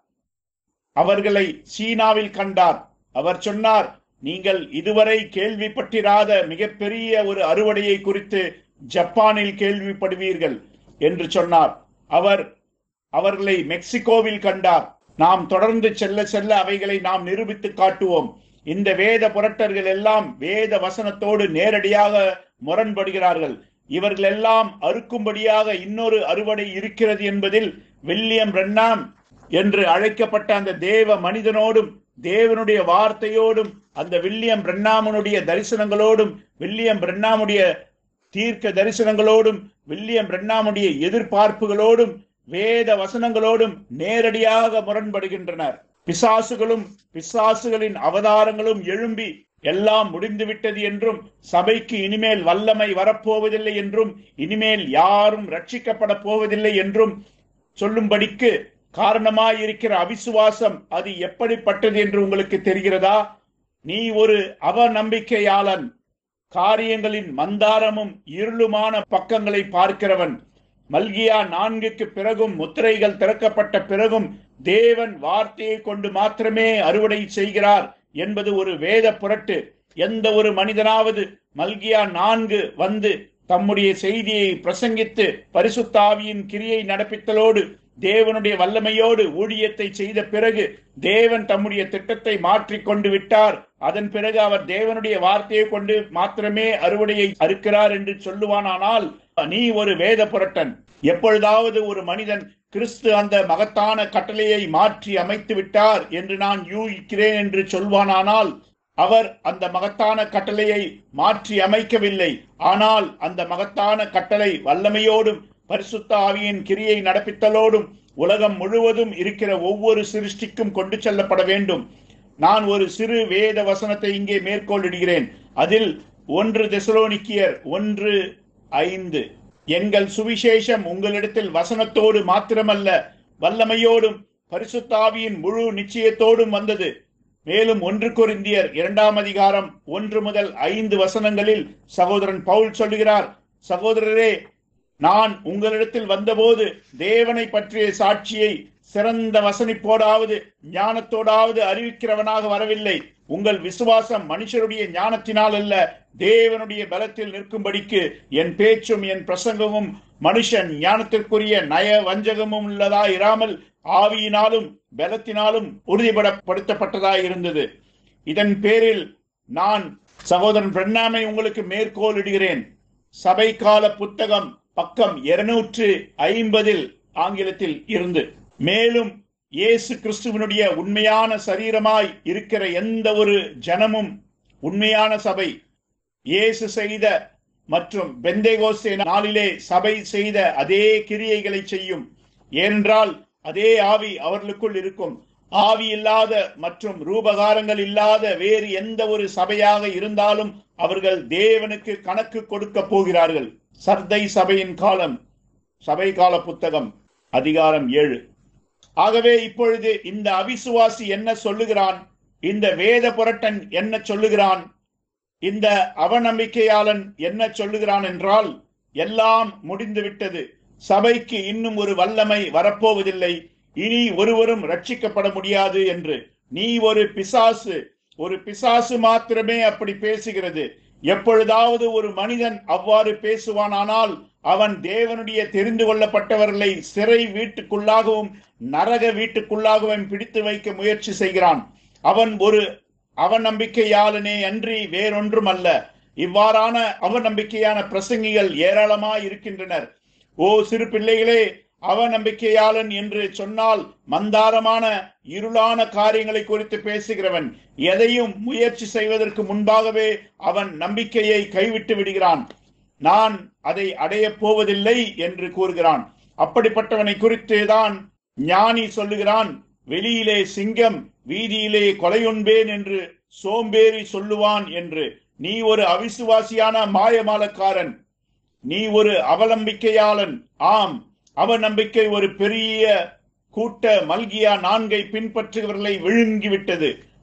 அவர்களை சீனாவில் கண்டார் அவர் சொன்னார் நீங்கள் இதுவரை கேள்விப்பட்டிராத மிகப்பெரிய ஒரு அறுவடையை குறித்து ஜப்பானில் கேள்விப்படுவீர்கள் என்று சொன்னார் அவர் அவர்களை மெக்சிகோவில் கண்டார் நாம் தொடர்ந்து செல்ல செல்ல அவைகளை நாம் நிரூபித்து காட்டுவோம் இந்த வேத புரட்டர்கள் எல்லாம் வேத வசனத்தோடு நேரடியாக முரண்படுகிறார்கள் இவர்கள் எல்லாம் அறுக்கும்படியாக இன்னொரு அறுவடை இருக்கிறது என்பதில் வில்லியம் ரென்னாம் என்று அழைக்கப்பட்ட அந்த தேவ மனிதனோடும் தேவனுடைய வார்த்தையோடும் அந்த வில்லியம் பிரண்ணாமனுடைய தரிசனங்களோடும் வில்லியம் பிரண்ணாமுடைய தீர்க்க தரிசனங்களோடும் வில்லியம் பிரண்ணாமுடைய எதிர்பார்ப்புகளோடும் வேத வசனங்களோடும் நேரடியாக முரண்படுகின்றனர் பிசாசுகளும் பிசாசுகளின் அவதாரங்களும் எழும்பி எல்லாம் முடிந்துவிட்டது என்றும் சபைக்கு இனிமேல் வல்லமை வரப்போவதில்லை என்றும் இனிமேல் யாரும் ரட்சிக்கப்பட போவதில்லை என்றும் சொல்லும்படிக்கு காரணமாயிருக்கிற அவிசுவாசம் அது எப்படிப்பட்டது என்று உங்களுக்கு தெரிகிறதா நீ ஒரு அவநம்பிக்கையாளன் காரியங்களின் மந்தாரமும் இருளுமான பக்கங்களை பார்க்கிறவன் மல்கியா நான்குக்கு பிறகும் முத்திரைகள் திறக்கப்பட்ட பிறகும் தேவன் வார்த்தையை கொண்டு மாத்திரமே அறுவடை செய்கிறார் என்பது ஒரு வேத புரட்டு எந்த ஒரு மனிதனாவது மல்கியா நான்கு வந்து தம்முடைய செய்தியை பிரசங்கித்து பரிசுத்தாவியின் கிரியை நடப்பித்தலோடு தேவனுடைய வல்லமையோடு ஊழியத்தை செய்த பிறகு தேவன் தம்முடைய திட்டத்தை மாற்றிக் கொண்டு விட்டார் அதன் பிறகு அவர் தேவனுடைய வார்த்தையை கொண்டு மாத்திரமே அறுவடையை அறுக்கிறார் என்று சொல்லுவானானால் நீ ஒரு வேத புரட்டன் எப்பொழுதாவது ஒரு மனிதன் கிறிஸ்து அந்த மகத்தான கட்டளையை மாற்றி அமைத்து விட்டார் என்று நான் யூகிக்கிறேன் என்று சொல்வானானால் அவர் அந்த மகத்தான கட்டளையை மாற்றி அமைக்கவில்லை ஆனால் அந்த மகத்தான கட்டளை வல்லமையோடும் பரிசுத்த ஆவியின் கிரியை நடப்பித்தலோடும் உலகம் முழுவதும் இருக்கிற ஒவ்வொரு சிருஷ்டிக்கும் கொண்டு செல்லப்பட வேண்டும் நான் ஒரு சிறு வேத வசனத்தை இங்கே மேற்கோளிடுகிறேன் அதில் ஒன்று தெசலோனிக்கியர் ஒன்று ஐந்து எங்கள் சுவிசேஷம் உங்களிடத்தில் வசனத்தோடு மாத்திரமல்ல வல்லமையோடும் பரிசுத்தாவியின் முழு நிச்சயத்தோடும் வந்தது மேலும் ஒன்று கொரிந்தியர் இரண்டாம் அதிகாரம் ஒன்று முதல் ஐந்து வசனங்களில் சகோதரன் பவுல் சொல்லுகிறார் சகோதரரே நான் உங்களிடத்தில் வந்தபோது தேவனை பற்றிய சாட்சியை சிறந்த வசனிப்போடாவது ஞானத்தோடாவது அறிவிக்கிறவனாக வரவில்லை உங்கள் விசுவாசம் மனுஷருடைய ஞானத்தினால் அல்ல தேவனுடைய பலத்தில் நிற்கும்படிக்கு என் பேச்சும் என் பிரசங்கமும் மனுஷன் ஞானத்திற்குரிய நய வஞ்சகமும் உள்ளதா இராமல் ஆவியினாலும் பலத்தினாலும் உறுதிபடப்படுத்தப்பட்டதாய் இருந்தது இதன் பேரில் நான் சகோதரன் பிரண்ணாமை உங்களுக்கு மேற்கோளிடுகிறேன் சபை கால புத்தகம் பக்கம் இருநூற்று ஐம்பதில் ஆங்கிலத்தில் இருந்து மேலும் இயேசு கிறிஸ்துவனுடைய உண்மையான சரீரமாய் இருக்கிற எந்த ஒரு ஜனமும் உண்மையான சபை இயேசு செய்த மற்றும் பெந்தேகோஸ்தே நாளிலே சபை செய்த அதே கிரியைகளை செய்யும் ஏனென்றால் அதே ஆவி அவர்களுக்குள் இருக்கும் ஆவி இல்லாத மற்றும் ரூபகாரங்கள் இல்லாத வேறு எந்த ஒரு சபையாக இருந்தாலும் அவர்கள் தேவனுக்கு கணக்கு கொடுக்க போகிறார்கள் சர்தை சபையின் காலம் சபை கால புத்தகம் அதிகாரம் ஏழு ஆகவே இப்பொழுது இந்த அவிசுவாசி என்ன சொல்லுகிறான் இந்த வேத புரட்டன் என்ன சொல்லுகிறான் இந்த அவநம்பிக்கையாளன் என்ன சொல்லுகிறான் என்றால் எல்லாம் முடிந்துவிட்டது சபைக்கு இன்னும் ஒரு வல்லமை வரப்போவதில்லை இனி ஒருவரும் ரட்சிக்கப்பட முடியாது என்று நீ ஒரு பிசாசு ஒரு பிசாசு மாத்திரமே அப்படி பேசுகிறது எப்பொழுதாவது ஒரு மனிதன் அவ்வாறு பேசுவானானால் அவன் தேவனுடைய தெரிந்து கொள்ளப்பட்டவர்களை சிறை வீட்டுக்குள்ளாகவும் நரக வீட்டுக்குள்ளாகவும் பிடித்து வைக்க முயற்சி செய்கிறான் அவன் ஒரு அவநம்பிக்கையாளனே அன்றி வேறொன்றும் அல்ல இவ்வாறான அவநம்பிக்கையான பிரசங்கிகள் ஏராளமாய் இருக்கின்றனர் ஓ சிறு பிள்ளைகளே அவநம்பிக்கையாளன் என்று சொன்னால் மந்தாரமான இருளான காரியங்களை குறித்து பேசுகிறவன் எதையும் முயற்சி செய்வதற்கு முன்பாகவே அவன் நம்பிக்கையை கைவிட்டு விடுகிறான் நான் அதை அடையப் போவதில்லை என்று கூறுகிறான் அப்படிப்பட்டவனை குறித்து தான் ஞானி சொல்லுகிறான் வெளியிலே சிங்கம் வீதியிலே கொலையுண்பேன் என்று சோம்பேறி சொல்லுவான் என்று நீ ஒரு அவிசுவாசியான மாயமாலக்காரன் நீ ஒரு அவநம்பிக்கையாளன் ஆம் அவநம்பிக்கை ஒரு பெரிய கூட்ட மல்கியா நான்கை பின்பற்றுகிறவர்களை விழுங்கிவிட்டது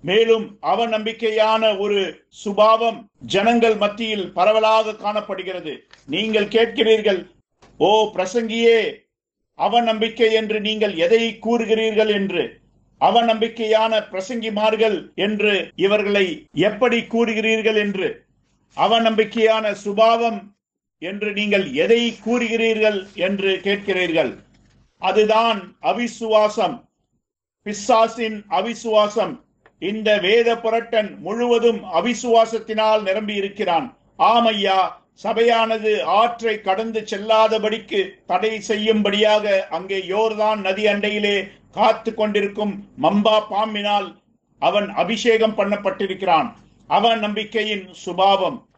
மேலும் அவநம்பிக்கையான ஒரு சுபாவம் ஜனங்கள் மத்தியில் பரவலாக காணப்படுகிறது நீங்கள் கேட்கிறீர்கள் ஓ பிரசங்கியே அவநம்பிக்கை என்று நீங்கள் எதை கூறுகிறீர்கள் என்று அவநம்பிக்கையான பிரசங்கிமார்கள் என்று இவர்களை எப்படி கூறுகிறீர்கள் என்று அவநம்பிக்கையான சுபாவம் என்று நீங்கள் எதை கூறுகிறீர்கள் என்று கேட்கிறீர்கள் அதுதான் அவிசுவாசம் பிசாசின் அவிசுவாசம் இந்த வேத புரட்டன் முழுவதும் அவிசுவாசத்தினால் நிரம்பி இருக்கிறான் ஆமையா சபையானது ஆற்றை கடந்து செல்லாதபடிக்கு தடை செய்யும்படியாக அங்கே யோர்தான் நதி அண்டையிலே காத்து கொண்டிருக்கும் மம்பா பாம்பினால் அவன் அபிஷேகம் பண்ணப்பட்டிருக்கிறான் அவன் நம்பிக்கையின் சுபாவம்